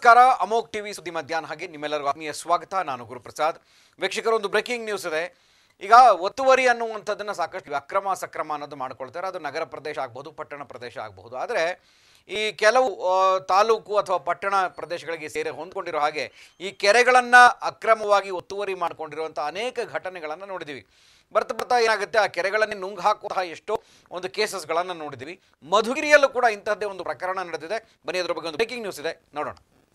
ನಮಸ್ಕಾರ ಅಮೋಕ್ ಟಿವಿ ಸುದ್ದಿ ಮಧ್ಯಾಹ್ನ ಹಾಗೆ ನಿಮ್ಮೆಲ್ಲರಿಗೂ ಆತ್ಮೀಯ ಸ್ವಾಗತ ನಾನು ಗುರುಪ್ರಸಾದ್ ವೀಕ್ಷಕರು ಒಂದು ಬ್ರೇಕಿಂಗ್ ನ್ಯೂಸ್ ಇದೆ ಈಗ ಒತ್ತುವರಿ ಅನ್ನುವಂಥದ್ದನ್ನು ಸಾಕಷ್ಟು ಅಕ್ರಮ ಸಕ್ರಮ ಅನ್ನೋದು ಮಾಡ್ಕೊಳ್ತಾರೆ ಅದು ನಗರ ಪ್ರದೇಶ ಆಗ್ಬೋದು ಪಟ್ಟಣ ಪ್ರದೇಶ ಆಗಬಹುದು ಆದರೆ ಈ ಕೆಲವು ಆ, ತಾಲೂಕು ಅಥವಾ ಪಟ್ಟಣ ಪ್ರದೇಶಗಳಿಗೆ ಸೇರಿ ಹೊಂದ್ಕೊಂಡಿರೋ ಹಾಗೆ ಈ ಕೆರೆಗಳನ್ನು ಅಕ್ರಮವಾಗಿ ಒತ್ತುವರಿ ಮಾಡ್ಕೊಂಡಿರುವಂಥ ಅನೇಕ ಘಟನೆಗಳನ್ನು ನೋಡಿದ್ದೀವಿ ಬರ್ತಾ ಬರ್ತಾ ಏನಾಗುತ್ತೆ ಆ ಕೆರೆಗಳನ್ನು ನುಂಗ್ ಹಾಕುವಂತಹ ಎಷ್ಟೋ ಒಂದು ಕೇಸಸ್ಗಳನ್ನು ನೋಡಿದ್ದೀವಿ ಮಧುಗಿರಿಯಲ್ಲೂ ಕೂಡ ಇಂತಹದ್ದೇ ಒಂದು ಪ್ರಕರಣ ನಡೆದಿದೆ ಬನ್ನಿ ಅದ್ರ ಬಗ್ಗೆ ಒಂದು ಬ್ರೇಕಿಂಗ್ ನ್ಯೂಸ್ ಇದೆ ನೋಡೋಣ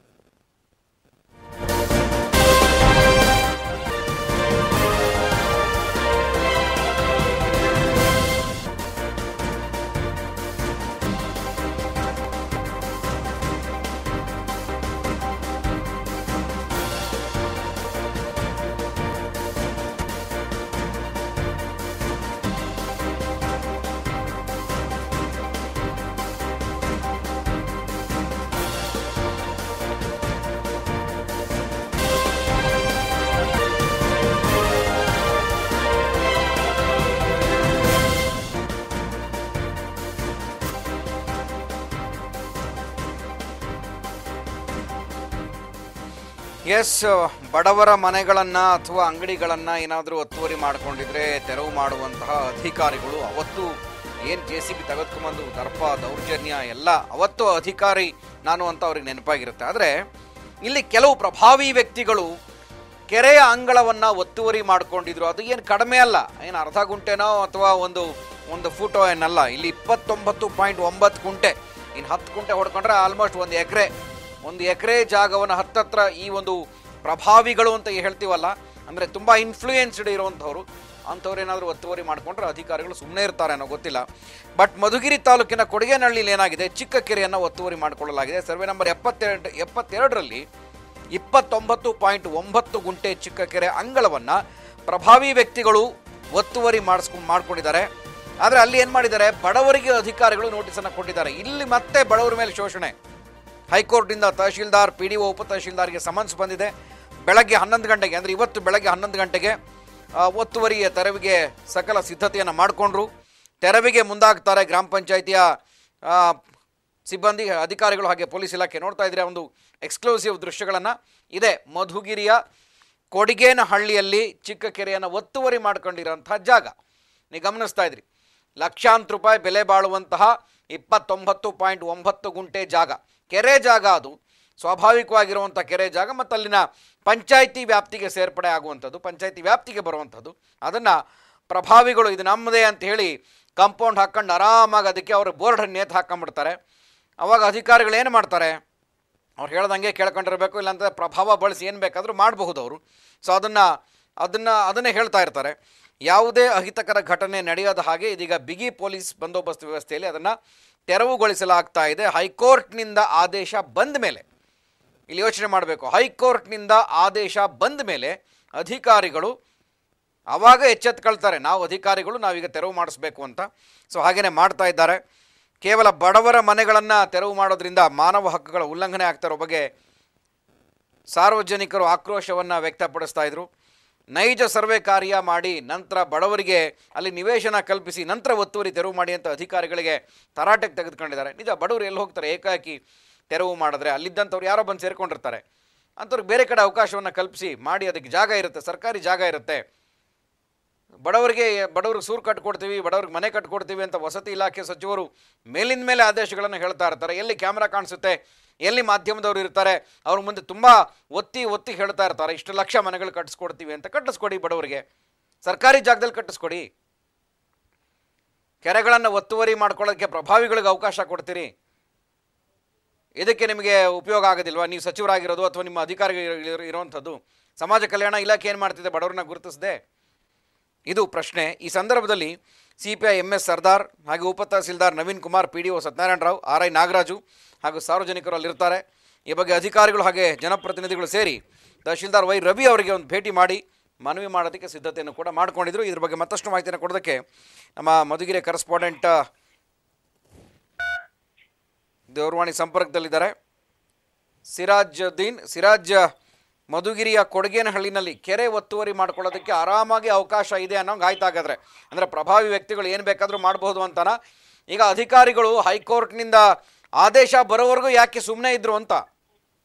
ಎಸ್ ಬಡವರ ಮನೆಗಳನ್ನು ಅಥವಾ ಅಂಗಡಿಗಳನ್ನು ಏನಾದರೂ ಒತ್ತುವರಿ ಮಾಡಿಕೊಂಡಿದ್ರೆ ತೆರವು ಮಾಡುವಂತಹ ಅಧಿಕಾರಿಗಳು ಅವತ್ತು ಏನು ಜೆ ಸಿ ಬಿ ತೆಗೆದುಕೊಂಬಂದು ದರ್ಪ ದೌರ್ಜನ್ಯ ಎಲ್ಲ ಅವತ್ತು ಅಧಿಕಾರಿ ನಾನು ಅಂತ ಅವ್ರಿಗೆ ನೆನಪಾಗಿರುತ್ತೆ ಆದರೆ ಇಲ್ಲಿ ಕೆಲವು ಪ್ರಭಾವಿ ವ್ಯಕ್ತಿಗಳು ಕೆರೆಯ ಅಂಗಳವನ್ನು ಒತ್ತುವರಿ ಮಾಡ್ಕೊಂಡಿದ್ರು ಅದು ಏನು ಕಡಿಮೆ ಅಲ್ಲ ಏನು ಅರ್ಧ ಗುಂಟೆನೋ ಅಥವಾ ಒಂದು ಒಂದು ಫೋಟೋ ಏನಲ್ಲ ಇಲ್ಲಿ ಇಪ್ಪತ್ತೊಂಬತ್ತು ಪಾಯಿಂಟ್ ಒಂಬತ್ತು ಗುಂಟೆ ಇನ್ನು ಹತ್ತು ಗುಂಟೆ ಹೊಡ್ಕೊಂಡ್ರೆ ಆಲ್ಮೋಸ್ಟ್ ಒಂದು ಎಕರೆ ಒಂದು ಎಕರೆ ಜಾಗವನ್ನು ಹತ್ತತ್ರ ಈ ಒಂದು ಪ್ರಭಾವಿಗಳು ಅಂತ ಹೇಳ್ತೀವಲ್ಲ ಅಂದರೆ ತುಂಬ ಇನ್ಫ್ಲೂಯೆನ್ಸ್ಡ್ ಇರುವಂಥವ್ರು ಅಂಥವ್ರು ಏನಾದರೂ ಒತ್ತುವರಿ ಮಾಡಿಕೊಂಡ್ರೆ ಅಧಿಕಾರಿಗಳು ಸುಮ್ಮನೆ ಇರ್ತಾರೆ ಅನ್ನೋ ಗೊತ್ತಿಲ್ಲ ಬಟ್ ಮಧುಗಿರಿ ತಾಲೂಕಿನ ಕೊಡಗೇನಹಳ್ಳಿಲಿ ಏನಾಗಿದೆ ಚಿಕ್ಕ ಕೆರೆಯನ್ನು ಒತ್ತುವರಿ ಮಾಡಿಕೊಳ್ಳಲಾಗಿದೆ ಸರ್ವೆ ನಂಬರ್ ಎಪ್ಪತ್ತೆರಡು ಎಪ್ಪತ್ತೆರಡರಲ್ಲಿ ಇಪ್ಪತ್ತೊಂಬತ್ತು ಪಾಯಿಂಟ್ ಒಂಬತ್ತು ಗುಂಟೆ ಚಿಕ್ಕ ಕೆರೆ ಅಂಗಳವನ್ನು ಪ್ರಭಾವಿ ವ್ಯಕ್ತಿಗಳು ಒತ್ತುವರಿ ಮಾಡಿಸ್ಕೊಂಡು ಮಾಡ್ಕೊಂಡಿದ್ದಾರೆ ಆದರೆ ಅಲ್ಲಿ ಏನು ಮಾಡಿದ್ದಾರೆ ಬಡವರಿಗೆ ಅಧಿಕಾರಿಗಳು ನೋಟಿಸನ್ನು ಕೊಟ್ಟಿದ್ದಾರೆ ಇಲ್ಲಿ ಮತ್ತೆ ಬಡವರ ಮೇಲೆ ಶೋಷಣೆ ಹೈಕೋರ್ಟಿಂದ ತಹಶೀಲ್ದಾರ್ ಪಿ ಡಿ ಒ ಉಪ ತಹಶೀಲ್ದಾರ್ಗೆ ಸಮನ್ಸ್ ಬಂದಿದೆ ಬೆಳಗ್ಗೆ ಹನ್ನೊಂದು ಗಂಟೆಗೆ ಅಂದರೆ ಇವತ್ತು ಬೆಳಗ್ಗೆ ಹನ್ನೊಂದು ಗಂಟೆಗೆ ಆ, ಒತ್ತುವರಿಯ ತೆರವಿಗೆ ಸಕಲ ಸಿದ್ಧತೆಯನ್ನು ಮಾಡಿಕೊಂಡ್ರು ತೆರವಿಗೆ ಮುಂದಾಗ್ತಾರೆ ಗ್ರಾಮ ಪಂಚಾಯಿತಿಯ ಆ, ಸಿಬ್ಬಂದಿ ಅಧಿಕಾರಿಗಳು ಹಾಗೆ ಪೊಲೀಸ್ ಇಲಾಖೆ ನೋಡ್ತಾ ಇದ್ರೆ ಒಂದು ಎಕ್ಸ್ಕ್ಲೂಸಿವ್ ದೃಶ್ಯಗಳನ್ನು ಇದೆ ಮಧುಗಿರಿಯ ಕೊಡಿಗೇನಹಳ್ಳಿಯಲ್ಲಿ ಚಿಕ್ಕ ಕೆರೆಯನ್ನು ಒತ್ತುವರಿ ಮಾಡ್ಕೊಂಡಿರೋಂಥ ಜಾಗ ನೀವು ಗಮನಿಸ್ತಾ ಇದ್ರಿ ಲಕ್ಷಾಂತರ ರೂಪಾಯಿ ಬೆಲೆ ಬಾಳುವಂತಹ ಇಪ್ಪತ್ತೊಂಬತ್ತು ಪಾಯಿಂಟ್ ಒಂಬತ್ತು ಗುಂಟೆ ಜಾಗ ಕೆರೆ ಜಾಗ ಅದು ಸ್ವಾಭಾವಿಕವಾಗಿರುವಂಥ ಕೆರೆ ಜಾಗ ಮತ್ತು ಅಲ್ಲಿನ ಪಂಚಾಯಿತಿ ವ್ಯಾಪ್ತಿಗೆ ಸೇರ್ಪಡೆ ಆಗುವಂಥದ್ದು ಪಂಚಾಯಿತಿ ವ್ಯಾಪ್ತಿಗೆ ಬರುವಂಥದ್ದು ಅದನ್ನು ಪ್ರಭಾವಿಗಳು ಇದು ನಮ್ಮದೇ ಅಂತ ಹೇಳಿ ಕಾಂಪೌಂಡ್ ಹಾಕ್ಕೊಂಡು ಆರಾಮಾಗಿ ಅದಕ್ಕೆ ಅವರು ಬೋರ್ಡ್ ನೇತು ಹಾಕೊಂಡ್ಬಿಡ್ತಾರೆ ಅವಾಗ ಅಧಿಕಾರಿಗಳು ಏನು ಮಾಡ್ತಾರೆ ಅವ್ರು ಹೇಳ್ದಂಗೆ ಕೇಳ್ಕೊಂಡಿರ್ಬೇಕು ಇಲ್ಲಾಂದ್ರೆ ಪ್ರಭಾವ ಬಳಸಿ ಏನು ಬೇಕಾದರೂ ಮಾಡಬಹುದು ಅವರು ಸೊ ಅದನ್ನು ಅದನ್ನು ಅದನ್ನೇ ಹೇಳ್ತಾ ಇರ್ತಾರೆ ಯಾವುದೇ ಅಹಿತಕರ ಘಟನೆ ನಡೆಯದ ಹಾಗೆ ಇದೀಗ ಬಿಗಿ ಪೊಲೀಸ್ ಬಂದೋಬಸ್ತ್ ವ್ಯವಸ್ಥೆಯಲ್ಲಿ ಅದನ್ನು ತೆರವುಗೊಳಿಸಲಾಗ್ತಾ ಇದೆ ಹೈಕೋರ್ಟ್ನಿಂದ ಆದೇಶ ಬಂದ ಮೇಲೆ ಇಲ್ಲಿ ಯೋಚನೆ ಮಾಡಬೇಕು ಹೈಕೋರ್ಟ್ನಿಂದ ಆದೇಶ ಬಂದ ಮೇಲೆ ಅಧಿಕಾರಿಗಳು ಆವಾಗ ಎಚ್ಚೆತ್ಕೊಳ್ತಾರೆ ನಾವು ಅಧಿಕಾರಿಗಳು ನಾವೀಗ ತೆರವು ಮಾಡಿಸ್ಬೇಕು ಅಂತ ಸೊ ಹಾಗೇನೆ ಮಾಡ್ತಾ ಇದ್ದಾರೆ ಕೇವಲ ಬಡವರ ಮನೆಗಳನ್ನು ತೆರವು ಮಾಡೋದ್ರಿಂದ ಮಾನವ ಹಕ್ಕುಗಳ ಉಲ್ಲಂಘನೆ ಆಗ್ತಿರೋ ಬಗ್ಗೆ ಸಾರ್ವಜನಿಕರು ಆಕ್ರೋಶವನ್ನು ವ್ಯಕ್ತಪಡಿಸ್ತಾ ಇದ್ರು ನೈಜ ಸರ್ವೆ ಕಾರ್ಯ ಮಾಡಿ ನಂತರ ಬಡವರಿಗೆ ಅಲ್ಲಿ ನಿವೇಶನ ಕಲ್ಪಿಸಿ ನಂತರ ಒತ್ತುವರಿ ತೆರವು ಮಾಡಿ ಅಂತ ಅಧಿಕಾರಿಗಳಿಗೆ ತರಾಟೆಗೆ ತೆಗೆದುಕೊಂಡಿದ್ದಾರೆ ನಿಜ ಬಡವರು ಎಲ್ಲಿ ಹೋಗ್ತಾರೆ ಏಕಾಏಕಿ ತೆರವು ಮಾಡಿದ್ರೆ ಅಲ್ಲಿದ್ದಂಥವ್ರು ಯಾರೋ ಬಂದು ಸೇರ್ಕೊಂಡಿರ್ತಾರೆ ಅಂಥವ್ರಿಗೆ ಬೇರೆ ಕಡೆ ಅವಕಾಶವನ್ನು ಕಲ್ಪಿಸಿ ಮಾಡಿ ಅದಕ್ಕೆ ಜಾಗ ಇರುತ್ತೆ ಸರ್ಕಾರಿ ಜಾಗ ಇರುತ್ತೆ ಬಡವರಿಗೆ ಬಡವ್ರಿಗೆ ಸೂರು ಕಟ್ಕೊಡ್ತೀವಿ ಬಡವ್ರಿಗೆ ಮನೆ ಕಟ್ಕೊಡ್ತೀವಿ ಅಂತ ವಸತಿ ಇಲಾಖೆ ಸಚಿವರು ಮೇಲಿಂದ ಮೇಲೆ ಆದೇಶಗಳನ್ನು ಹೇಳ್ತಾ ಇರ್ತಾರೆ ಎಲ್ಲಿ ಕ್ಯಾಮ್ರಾ ಕಾಣಿಸುತ್ತೆ ಎಲ್ಲಿ ಮಾಧ್ಯಮದವರು ಇರ್ತಾರೆ ಅವ್ರ ಮುಂದೆ ತುಂಬ ಒತ್ತಿ ಒತ್ತಿ ಹೇಳ್ತಾ ಇರ್ತಾರೆ ಇಷ್ಟು ಲಕ್ಷ ಮನೆಗಳು ಕಟ್ಟಿಸ್ಕೊಡ್ತೀವಿ ಅಂತ ಕಟ್ಟಿಸ್ಕೊಡಿ ಬಡವರಿಗೆ ಸರ್ಕಾರಿ ಜಾಗದಲ್ಲಿ ಕಟ್ಟಿಸ್ಕೊಡಿ ಕೆರೆಗಳನ್ನು ಒತ್ತುವರಿ ಮಾಡ್ಕೊಳ್ಳೋಕ್ಕೆ ಪ್ರಭಾವಿಗಳಿಗೆ ಅವಕಾಶ ಕೊಡ್ತೀರಿ ಇದಕ್ಕೆ ನಿಮಗೆ ಉಪಯೋಗ ಆಗೋದಿಲ್ವಾ ನೀವು ಸಚಿವರಾಗಿರೋದು ಅಥವಾ ನಿಮ್ಮ ಅಧಿಕಾರಿಗಳು ಇರುವಂಥದ್ದು ಸಮಾಜ ಕಲ್ಯಾಣ ಇಲಾಖೆ ಏನು ಮಾಡ್ತಿದೆ ಬಡವ್ರನ್ನ ಗುರುತಿಸದೆ ಇದು ಪ್ರಶ್ನೆ ಈ ಸಂದರ್ಭದಲ್ಲಿ C P I M S Sardar ಹಾಗೆ ಉಪ ತಹಸೀಲ್ದಾರ್ Naveen Kumar P D O Satyanarayana Rao R I Nagaraju ಹಾಗೂ ಸಾರ್ವಜನಿಕರು ಅಲ್ಲಿರ್ತಾರೆ ಈ ಬಗ್ಗೆ ಅಧಿಕಾರಿಗಳು ಹಾಗೆ ಜನಪ್ರತಿನಿಧಿಗಳು ಸೇರಿ ತಹಶೀಲ್ದಾರ್ ವೈ ರವಿ ಅವರಿಗೆ ಒಂದು ಭೇಟಿ ಮಾಡಿ ಮನವಿ ಮಾಡೋದಕ್ಕೆ ಸಿದ್ಧತೆಯನ್ನು ಕೂಡ ಮಾಡಿಕೊಂಡಿದ್ರು ಇದ್ರ ಬಗ್ಗೆ ಮತ್ತಷ್ಟು ಮಾಹಿತಿಯನ್ನು ಕೊಡೋದಕ್ಕೆ ನಮ್ಮ ಮಧುಗಿರಿ ಕರೆಸ್ಪಾಂಡೆಂಟ್ ದೂರವಾಣಿ ಸಂಪರ್ಕದಲ್ಲಿದ್ದಾರೆ ಸಿರಾಜುದ್ದೀನ್ ಸಿರಾಜ್ ಮಧುಗಿರಿಯ ಕೊಡಗೇನಹಳ್ಳಿನಲ್ಲಿ ಕೆರೆ ಒತ್ತುವರಿ ಮಾಡ್ಕೊಳ್ಳೋದಕ್ಕೆ ಆರಾಮಾಗಿ ಅವಕಾಶ ಇದೆ ಅನ್ನೋಂಗೆ ಆಯ್ತಾಗಾದ್ರೆ ಅಂದರೆ ಪ್ರಭಾವಿ ವ್ಯಕ್ತಿಗಳು ಏನು ಬೇಕಾದರೂ ಮಾಡಬಹುದು ಅಂತಾನ ಈಗ ಅಧಿಕಾರಿಗಳು ಹೈಕೋರ್ಟ್ನಿಂದ ಆದೇಶ ಬರೋವರೆಗೂ ಯಾಕೆ ಸುಮ್ಮನೆ ಇದ್ರು ಅಂತ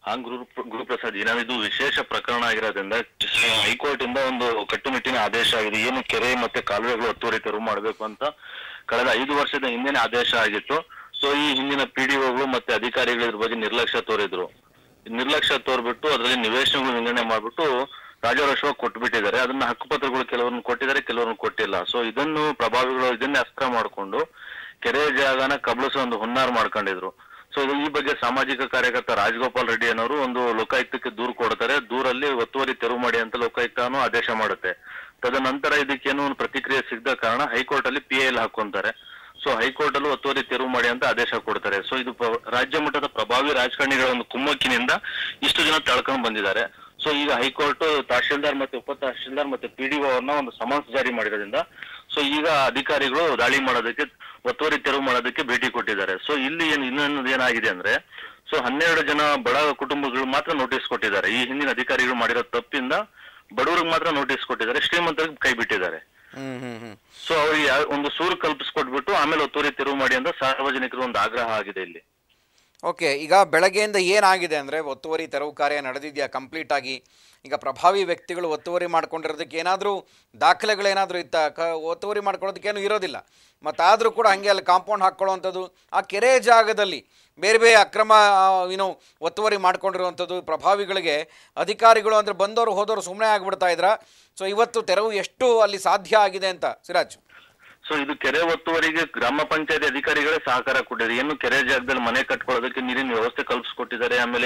ಹಾ ಗುರು ಗುರುಪ್ರಸಾದ್ ಏನಾದ್ರು ಇದು ವಿಶೇಷ ಪ್ರಕರಣ ಆಗಿರೋದ್ರಿಂದ ಹೈಕೋರ್ಟ್ ಇಂದ ಒಂದು ಕಟ್ಟುನಿಟ್ಟಿನ ಆದೇಶ ಆಗಿದೆ ಏನು ಕೆರೆ ಮತ್ತೆ ಕಾಲುವೆಗಳು ಒತ್ತುವರಿ ತೆರವು ಮಾಡಬೇಕು ಅಂತ ಕಳೆದ ಐದು ವರ್ಷದ ಹಿಂದೆನೆ ಆದೇಶ ಆಗಿತ್ತು ಸೊ ಈ ಹಿಂದಿನ ಪಿಡಿಒಗಳು ಮತ್ತೆ ಅಧಿಕಾರಿಗಳು ಇದ್ರ ಬಗ್ಗೆ ನಿರ್ಲಕ್ಷ್ಯ ತೋರಿದ್ರು ನಿರ್ಲಕ್ಷ್ಯ ತೋರ್ಬಿಟ್ಟು ಅದರಲ್ಲಿ ನಿವೇಶನಗಳು ವಿಂಗಡಣೆ ಮಾಡ್ಬಿಟ್ಟು ರಾಜಾರೋಷವಾಗಿ ಕೊಟ್ಬಿಟ್ಟಿದ್ದಾರೆ ಅದನ್ನ ಹಕ್ಕುಪತ್ರಗಳು ಕೆಲವರನ್ನು ಕೊಟ್ಟಿದ್ದಾರೆ ಕೆಲವರನ್ನು ಕೊಟ್ಟಿಲ್ಲ ಸೊ ಇದನ್ನು ಪ್ರಭಾವಿಗಳು ಇದನ್ನೇ ಅಸ್ತ್ರ ಮಾಡಿಕೊಂಡು ಕೆರೆ ಜಾಗನ ಕಬಳಿಸೋ ಒಂದು ಹುನ್ನಾರ ಮಾಡ್ಕೊಂಡಿದ್ರು ಸೊ ಇದು ಈ ಬಗ್ಗೆ ಸಾಮಾಜಿಕ ಕಾರ್ಯಕರ್ತ ರಾಜಗೋಪಾಲ್ ರೆಡ್ಡಿ ಅನ್ನೋರು ಒಂದು ಲೋಕಾಯುಕ್ತಕ್ಕೆ ದೂರು ಕೊಡ್ತಾರೆ ದೂರಲ್ಲಿ ಒತ್ತುವರಿ ತೆರವು ಮಾಡಿ ಅಂತ ಲೋಕಾಯುಕ್ತನು ಆದೇಶ ಮಾಡುತ್ತೆ ತದನಂತರ ಇದಕ್ಕೇನು ಒಂದು ಪ್ರತಿಕ್ರಿಯೆ ಸಿಗದ ಕಾರಣ ಹೈಕೋರ್ಟ್ ಅಲ್ಲಿ ಪಿ ಎಲ್ ಹಾಕೊಂತಾರೆ ಸೊ ಹೈಕೋರ್ಟ್ ಅಲ್ಲೂ ಒತ್ತುವರಿ ತೆರವು ಮಾಡಿ ಅಂತ ಆದೇಶ ಕೊಡ್ತಾರೆ ಸೊ ಇದು ಪ್ರ- ರಾಜ್ಯ ಮಟ್ಟದ ಪ್ರಭಾವಿ ರಾಜಕಾರಣಿಗಳ ಒಂದು ಕುಮ್ಮಕ್ಕಿನಿಂದ ಇಷ್ಟು ಜನ ತಳ್ಕೊಂಡ್ ಬಂದಿದ್ದಾರೆ ಸೊ ಈಗ ಹೈಕೋರ್ಟ್ ತಹಶೀಲ್ದಾರ್ ಮತ್ತೆ ಉಪ ತಹಶೀಲ್ದಾರ್ ಮತ್ತೆ ಪಿಡಿಒ ಅವ್ರನ್ನ ಒಂದು ಸಮನ್ಸ್ ಜಾರಿ ಮಾಡಿರೋದ್ರಿಂದ ಸೊ ಈಗ ಅಧಿಕಾರಿಗಳು ದಾಳಿ ಮಾಡೋದಕ್ಕೆ ಒತ್ತುವರಿ ತೆರವು ಮಾಡೋದಕ್ಕೆ ಭೇಟಿ ಕೊಟ್ಟಿದ್ದಾರೆ ಸೊ ಇಲ್ಲಿ ಏನು ಇನ್ನೊಂದು ಏನಾಗಿದೆ ಅಂದ್ರೆ ಸೊ ಹನ್ನೆರಡು ಜನ ಬಡ ಕುಟುಂಬಗಳು ಮಾತ್ರ ನೋಟಿಸ್ ಕೊಟ್ಟಿದ್ದಾರೆ ಈ ಹಿಂದಿನ ಅಧಿಕಾರಿಗಳು ಮಾಡಿರೋ ತಪ್ಪಿಂದ ಬಡವರಿಗೆ ಮಾತ್ರ ನೋಟಿಸ್ ಕೊಟ್ಟಿದ್ದಾರೆ ಶ್ರೀಮಂತರಿಗೆ ಕೈ ಬಿಟ್ಟಿದ್ದಾರೆ ಹ್ಮ್ ಹ್ಮ್ ಹ್ಮ್ ಸೊ ಅವ್ರಿಗೆ ಯಾ- ಒಂದು ಸೂರು ಕಲ್ಪಿಸ್ಕೊಟ್ಬಿಟ್ಟು ಆಮೇಲೆ ಒತ್ತುವರಿ ತೆರವು ಮಾಡಿ ಅಂತ ಸಾರ್ವಜನಿಕರು ಒಂದು ಆಗ್ರಹ ಆಗಿದೆ ಇಲ್ಲಿ ಓಕೆ ಈಗ ಬೆಳಗ್ಗೆಯಿಂದ ಏನಾಗಿದೆ ಅಂದರೆ ಒತ್ತುವರಿ ತೆರವು ಕಾರ್ಯ ನಡೆದಿದೆಯಾ ಕಂಪ್ಲೀಟ್ ಆಗಿ ಈಗ ಪ್ರಭಾವಿ ವ್ಯಕ್ತಿಗಳು ಒತ್ತುವರಿ ಮಾಡ್ಕೊಂಡಿರೋದಕ್ಕೆ ಏನಾದರೂ ದಾಖಲೆಗಳೇನಾದರೂ ಇತ್ತ ಕ ಒತ್ತುವರಿ ಮಾಡ್ಕೊಳ್ಳೋದಕ್ಕೇನು ಇರೋದಿಲ್ಲ ಮತ್ತಾದರೂ ಕೂಡ ಹಾಗೆ ಅಲ್ಲಿ ಕಾಂಪೌಂಡ್ ಹಾಕ್ಕೊಳ್ಳೋವಂಥದ್ದು ಆ ಕೆರೆ ಜಾಗದಲ್ಲಿ ಬೇರೆ ಬೇರೆ ಅಕ್ರಮ ಏನು ಒತ್ತುವರಿ ಮಾಡ್ಕೊಂಡಿರುವಂಥದ್ದು ಪ್ರಭಾವಿಗಳಿಗೆ ಅಧಿಕಾರಿಗಳು ಅಂದರೆ ಬಂದವರು ಹೋದವರು ಸುಮ್ಮನೆ ಆಗಿಬಿಡ್ತಾ ಇದ್ರಾ ಸೊ ಇವತ್ತು ತೆರವು ಎಷ್ಟು ಅಲ್ಲಿ ಸಾಧ್ಯ ಆಗಿದೆ ಅಂತ ಸಿರಾಜ್ ಸೊ ಇದು ಕೆರೆ ಒತ್ತುವರಿಗೆ ಗ್ರಾಮ ಪಂಚಾಯತಿ ಅಧಿಕಾರಿಗಳೇ ಸಹಕಾರ ಕೊಟ್ಟಿದ್ದಾರೆ ಏನು ಕೆರೆ ಜಾಗದಲ್ಲಿ ಮನೆ ಕಟ್ಕೊಳ್ಳೋದಕ್ಕೆ ನೀರಿನ ವ್ಯವಸ್ಥೆ ಕಲ್ಪಿಸ್ಕೊಟ್ಟಿದ್ದಾರೆ ಆಮೇಲೆ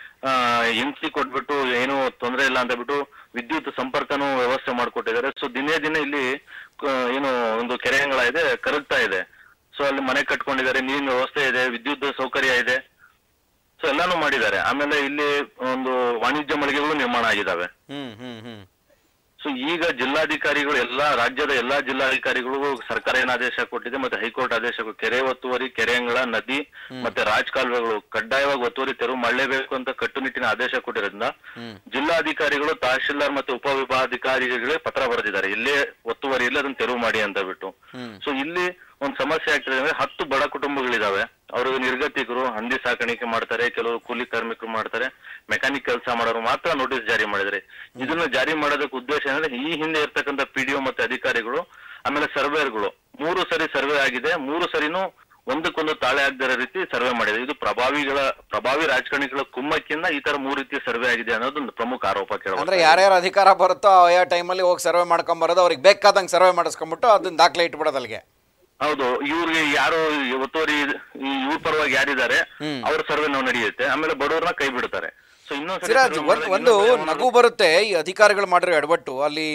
ಎನ್ ಸಿ ಕೊಟ್ಬಿಟ್ಟು ಏನು ತೊಂದರೆ ಇಲ್ಲ ಅಂತ ಬಿಟ್ಟು ವಿದ್ಯುತ್ ಸಂಪರ್ಕನೂ ವ್ಯವಸ್ಥೆ ಮಾಡಿಕೊಟ್ಟಿದ್ದಾರೆ ಸೊ ದಿನೇ ದಿನೇ ಇಲ್ಲಿ ಆ, ಏನು ಒಂದು ಕೆರೆ ಅಂಗಳ ಇದೆ ಕರಗ್ತಾ ಇದೆ ಸೊ ಅಲ್ಲಿ ಮನೆ ಕಟ್ಕೊಂಡಿದ್ದಾರೆ ನೀರಿನ ವ್ಯವಸ್ಥೆ ಇದೆ ವಿದ್ಯುತ್ ಸೌಕರ್ಯ ಇದೆ ಸೊ ಎಲ್ಲಾನು ಮಾಡಿದ್ದಾರೆ ಆಮೇಲೆ ಇಲ್ಲಿ ಒಂದು ವಾಣಿಜ್ಯ ಮಳಿಗೆಗಳು ನಿರ್ಮಾಣ ಆಗಿದ್ದಾವೆ ಹ್ಞೂ ಹ್ಞೂ ಹ್ಞೂ ಸೊ ಈಗ ಜಿಲ್ಲಾಧಿಕಾರಿಗಳು ಎಲ್ಲಾ ರಾಜ್ಯದ ಎಲ್ಲಾ ಜಿಲ್ಲಾಧಿಕಾರಿಗಳಿಗೂ ಸರ್ಕಾರ ಏನ್ ಆದೇಶ ಕೊಟ್ಟಿದೆ ಮತ್ತೆ ಹೈಕೋರ್ಟ್ ಆದೇಶ ಕೊಟ್ಟಿದೆ. ಕೆರೆ ಒತ್ತುವರಿ ಕೆರೆ ಅಂಗಳ ನದಿ ಮತ್ತೆ ರಾಜಕಾಲುವೆಗಳು ಕಡ್ಡಾಯವಾಗಿ ಒತ್ತುವರಿ ತೆರವು ಮಾಡಲೇಬೇಕು ಅಂತ ಕಟ್ಟುನಿಟ್ಟಿನ ಆದೇಶ ಕೊಟ್ಟಿರೋದ್ರಿಂದ ಹ್ಮ್. ಜಿಲ್ಲಾಧಿಕಾರಿಗಳು ತಹಶೀಲ್ದಾರ್ ಮತ್ತೆ ಉಪವಿಭಾಗಾಧಿಕಾರಿಗಳಿಗೆ ಪತ್ರ ಬರೆದಿದ್ದಾರೆ ಇಲ್ಲೇ ಒತ್ತುವರಿ ಇಲ್ಲ ಅದನ್ನ ತೆರವು ಮಾಡಿ ಅಂತ ಬಿಟ್ಟು ಹ್ಮ್. ಸೊ ಇಲ್ಲಿ ಒಂದ್ ಸಮಸ್ಯೆ ಆಗ್ತದೆ ಅಂದ್ರೆ ಹತ್ತು ಬಡ ಕುಟುಂಬಗಳಿದಾವೆ ಅವರು ನಿರ್ಗತಿಕರು ಹಂದಿ ಸಾಕಾಣಿಕೆ ಮಾಡ್ತಾರೆ ಕೆಲವರು ಕೂಲಿ ಕಾರ್ಮಿಕರು ಮಾಡ್ತಾರೆ ಮೆಕ್ಯಾನಿಕ್ ಕೆಲಸ ಮಾಡೋರು ಮಾತ್ರ ನೋಟಿಸ್ ಜಾರಿ ಮಾಡಿದ್ರೆ ಇದನ್ನ ಜಾರಿ ಮಾಡೋದಕ್ಕೆ ಉದ್ದೇಶ ಏನಂದ್ರೆ ಈ ಹಿಂದೆ ಇರ್ತಕ್ಕಂಥ ಪಿಡಿಒ ಮತ್ತೆ ಅಧಿಕಾರಿಗಳು ಆಮೇಲೆ ಸರ್ವೇರ್ಗಳು ಮೂರು ಸರಿ ಸರ್ವೆ ಆಗಿದೆ ಮೂರು ಸರಿನೂ ಒಂದಕ್ಕೊಂದು ತಾಳೆ ಆಗದಿರೋ ರೀತಿ ಸರ್ವೆ ಮಾಡಿದೆ ಇದು ಪ್ರಭಾವಿಗಳ ಪ್ರಭಾವಿ ರಾಜಕಾರಣಿಗಳ ಕುಮ್ಮಕ್ಕಿಂದ ಈ ತರ ಮೂರು ರೀತಿಯ ಸರ್ವೆ ಆಗಿದೆ ಅನ್ನೋದು ಒಂದು ಪ್ರಮುಖ ಆರೋಪ ಕೇಳ ಅಂದ್ರೆ ಯಾರ್ಯಾರು ಅಧಿಕಾರ ಬರುತ್ತೋ ಆಯಾ ಟೈಮಲ್ಲಿ ಹೋಗಿ ಸರ್ವೆ ಮಾಡ್ಕೊಂಬರೋದು ಅವ್ರಿಗೆ ಬೇಕಾದಂಗೆ ಸರ್ವೆ ಮಾಡಿಸ್ಕೊಂಬಿಟ್ಟು ಅದನ್ನ ದಾಖಲೆ ಇಟ್ಬಿಡೋದು ಅಲ್ಲಿಗೆ ಹೌದು ಇವ್ರಿಗೆ ಯಾರು ಈ ಒತ್ತುವರಿ ಈ ಇವ್ರ ಪರವಾಗಿ ಯಾರಿದ್ದಾರೆ ಹ್ಮ್. ಅವ್ರ ಸರ್ವೆ ನಾವು ನಡೆಯುತ್ತೆ ಆಮೇಲೆ ಬಡವರನ್ನ ಕೈ ಬಿಡ್ತಾರೆ ಸೊ ಇನ್ನೊಂದ್ಸರಿ ಸಿರಾಜ್ ಸರ್ವೆ ಒಂದು ಮಾಡಿದಾಗ ಒಂದು ಇನ್ನೊಂದು ನಗು ಬರುತ್ತೆ ಈ ಅಧಿಕಾರಿಗಳು ಮಾಡಿರೋ ಎಡವಟ್ಟು ಅಲ್ಲಿ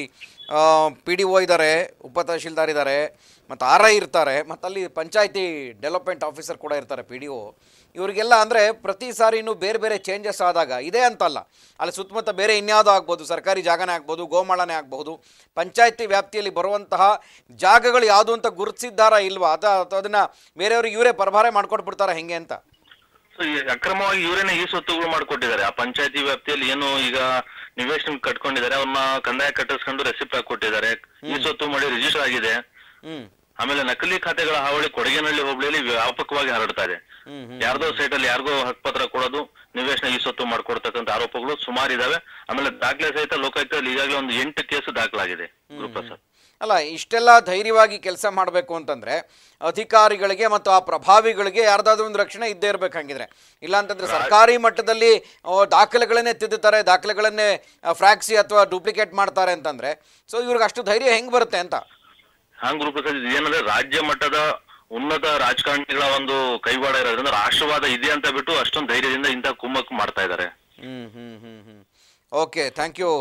ಪಿ ಡಿ ಒ ಇದ್ದಾರೆ ಉಪ ತಹಶೀಲ್ದಾರ್ ಇದ್ದಾರೆ ಮತ್ತು ಆರ್ ಐ ಇರ್ತಾರೆ ಮತ್ತು ಅಲ್ಲಿ ಪಂಚಾಯತಿ ಡೆವಲಪ್ಮೆಂಟ್ ಆಫೀಸರ್ ಕೂಡ ಇರ್ತಾರೆ ಪಿ ಡಿ ಒ ಇವರಿಗೆಲ್ಲ ಅಂದರೆ ಪ್ರತಿ ಸಾರಿನೂ ಬೇರೆ ಬೇರೆ ಚೇಂಜಸ್ ಆದಾಗ ಇದೇ ಅಂತಲ್ಲ ಅಲ್ಲಿ ಸುತ್ತಮುತ್ತ ಬೇರೆ ಇನ್ಯಾವುದೋ ಆಗ್ಬೋದು ಸರ್ಕಾರಿ ಜಾಗನೇ ಆಗ್ಬೋದು ಗೋಮಾಳನೇ ಆಗ್ಬೋದು ಪಂಚಾಯತಿ ವ್ಯಾಪ್ತಿಯಲ್ಲಿ ಬರುವಂತಹ ಜಾಗಗಳು ಯಾವುದು ಅಂತ ಗುರುತಿಸಿದ್ದಾರಾ ಇಲ್ವಾ ಅದ ಅಥವಾ ಅದನ್ನು ಬೇರೆಯವ್ರಿಗೆ ಇವರೇ ಪರಭಾರೆ ಮಾಡ್ಕೊಟ್ಬಿಡ್ತಾರಾ ಹೆಂಗೆ ಅಂತ ಸೊ ಈ ಅಕ್ರಮವಾಗಿ ಇವರೇನೆ ಈ ಸ್ವತ್ತುಗಳು ಮಾಡ್ಕೊಟ್ಟಿದ್ದಾರೆ ಆ ಪಂಚಾಯತಿ ವ್ಯಾಪ್ತಿಯಲ್ಲಿ ಏನು ಈಗ ನಿವೇಶನ ಕಟ್ಕೊಂಡಿದ್ದಾರೆ ಅವ್ರನ್ನ ಕಂದಾಯ ಕಟ್ಟಿಸ್ಕೊಂಡು ರೆಸಿಪ್ಟ್ ಹಾಕೊಟ್ಟಿದ್ದಾರೆ ಈ ಸ್ವತ್ತು ಮಾಡಿ ರಿಜಿಸ್ಟರ್ ಆಗಿದೆ ಹ್ಞೂ ಆಮೇಲೆ ನಕಲಿ ಖಾತೆಗಳ ಹಾವಳಿ ಕೊಡಗೇನಹಳ್ಳಿ ಹೋಬಳಿಯಲ್ಲಿ ವ್ಯಾಪಕವಾಗಿ ಹರಡ್ತಾ ಇದೆ ಹ್ಞೂ ಹ್ಞೂ ಯಾರ್ದೋ ಸೈಟ್ ಅಲ್ಲಿ ಯಾರಿಗೋ ಹಕ್ಕುಪತ್ರ ಕೊಡೋದು ನಿವೇಶನ ಈ ಸ್ವತ್ತು ಮಾಡ್ಕೊಡ್ತಕ್ಕಂಥ ಆರೋಪಗಳು ಸುಮಾರು ಇದಾವೆ ಆಮೇಲೆ ದಾಖಲೆ ಸಹಿತ ಲೋಕಾಯುಕ್ತದಲ್ಲಿ ಈಗಾಗಲೇ ಒಂದು ಎಂಟು ಕೇಸು ದಾಖಲಾಗಿದೆ ಗುರುಪ್ರಸಾದ್ ಅಲ್ಲ ಇಷ್ಟೆಲ್ಲ ಧೈರ್ಯವಾಗಿ ಕೆಲಸ ಮಾಡಬೇಕು ಅಂತಂದ್ರೆ ಅಧಿಕಾರಿಗಳಿಗೆ ಮತ್ತು ಆ ಪ್ರಭಾವಿಗಳಿಗೆ ಯಾರ್ದಾದ್ರೂ ಒಂದು ರಕ್ಷಣೆ ಇದ್ದೇ ಇರ್ಬೇಕು ಹಂಗಿದ್ರೆ ಇಲ್ಲ ಅಂತಂದ್ರೆ ಸರ್ಕಾರಿ ಮಟ್ಟದಲ್ಲಿ ಆ, ದಾಖಲೆಗಳನ್ನೇ ತಿದ್ದುತ್ತಾರೆ ದಾಖಲೆಗಳನ್ನೇ ಫ್ರಾಕ್ಸಿ ಅಥವಾ ಡೂಪ್ಲಿಕೇಟ್ ಮಾಡ್ತಾರೆ ಅಂತಂದ್ರೆ ಸೊ ಇವ್ರಿಗೆ ಅಷ್ಟು ಧೈರ್ಯ ಹೆಂಗ್ ಬರುತ್ತೆ ಅಂತ ಹಾಂಗ್ ಗುರುಪ್ರಸಾದ್ ಇದು ಏನಂದ್ರೆ ರಾಜ್ಯ ಮಟ್ಟದ ಉನ್ನತ ರಾಜಕಾರಣಿಗಳ ಒಂದು ಕೈವಾಡ ಇರೋದ್ರಿಂದ ರಾಷ್ಟ್ರವಾದ ಇದೆ ಅಂತ ಬಿಟ್ಟು ಅಷ್ಟೊಂದು ಧೈರ್ಯದಿಂದ ಇಂಥ ಕುಮ್ಮಕ್ಕು ಮಾಡ್ತಾ ಇದ್ದಾರೆ ಹ್ಮ್ ಹ್ಮ್ ಹ್ಮ್ ಹ್ಮ್ ಓಕೆ ಥ್ಯಾಂಕ್ ಯು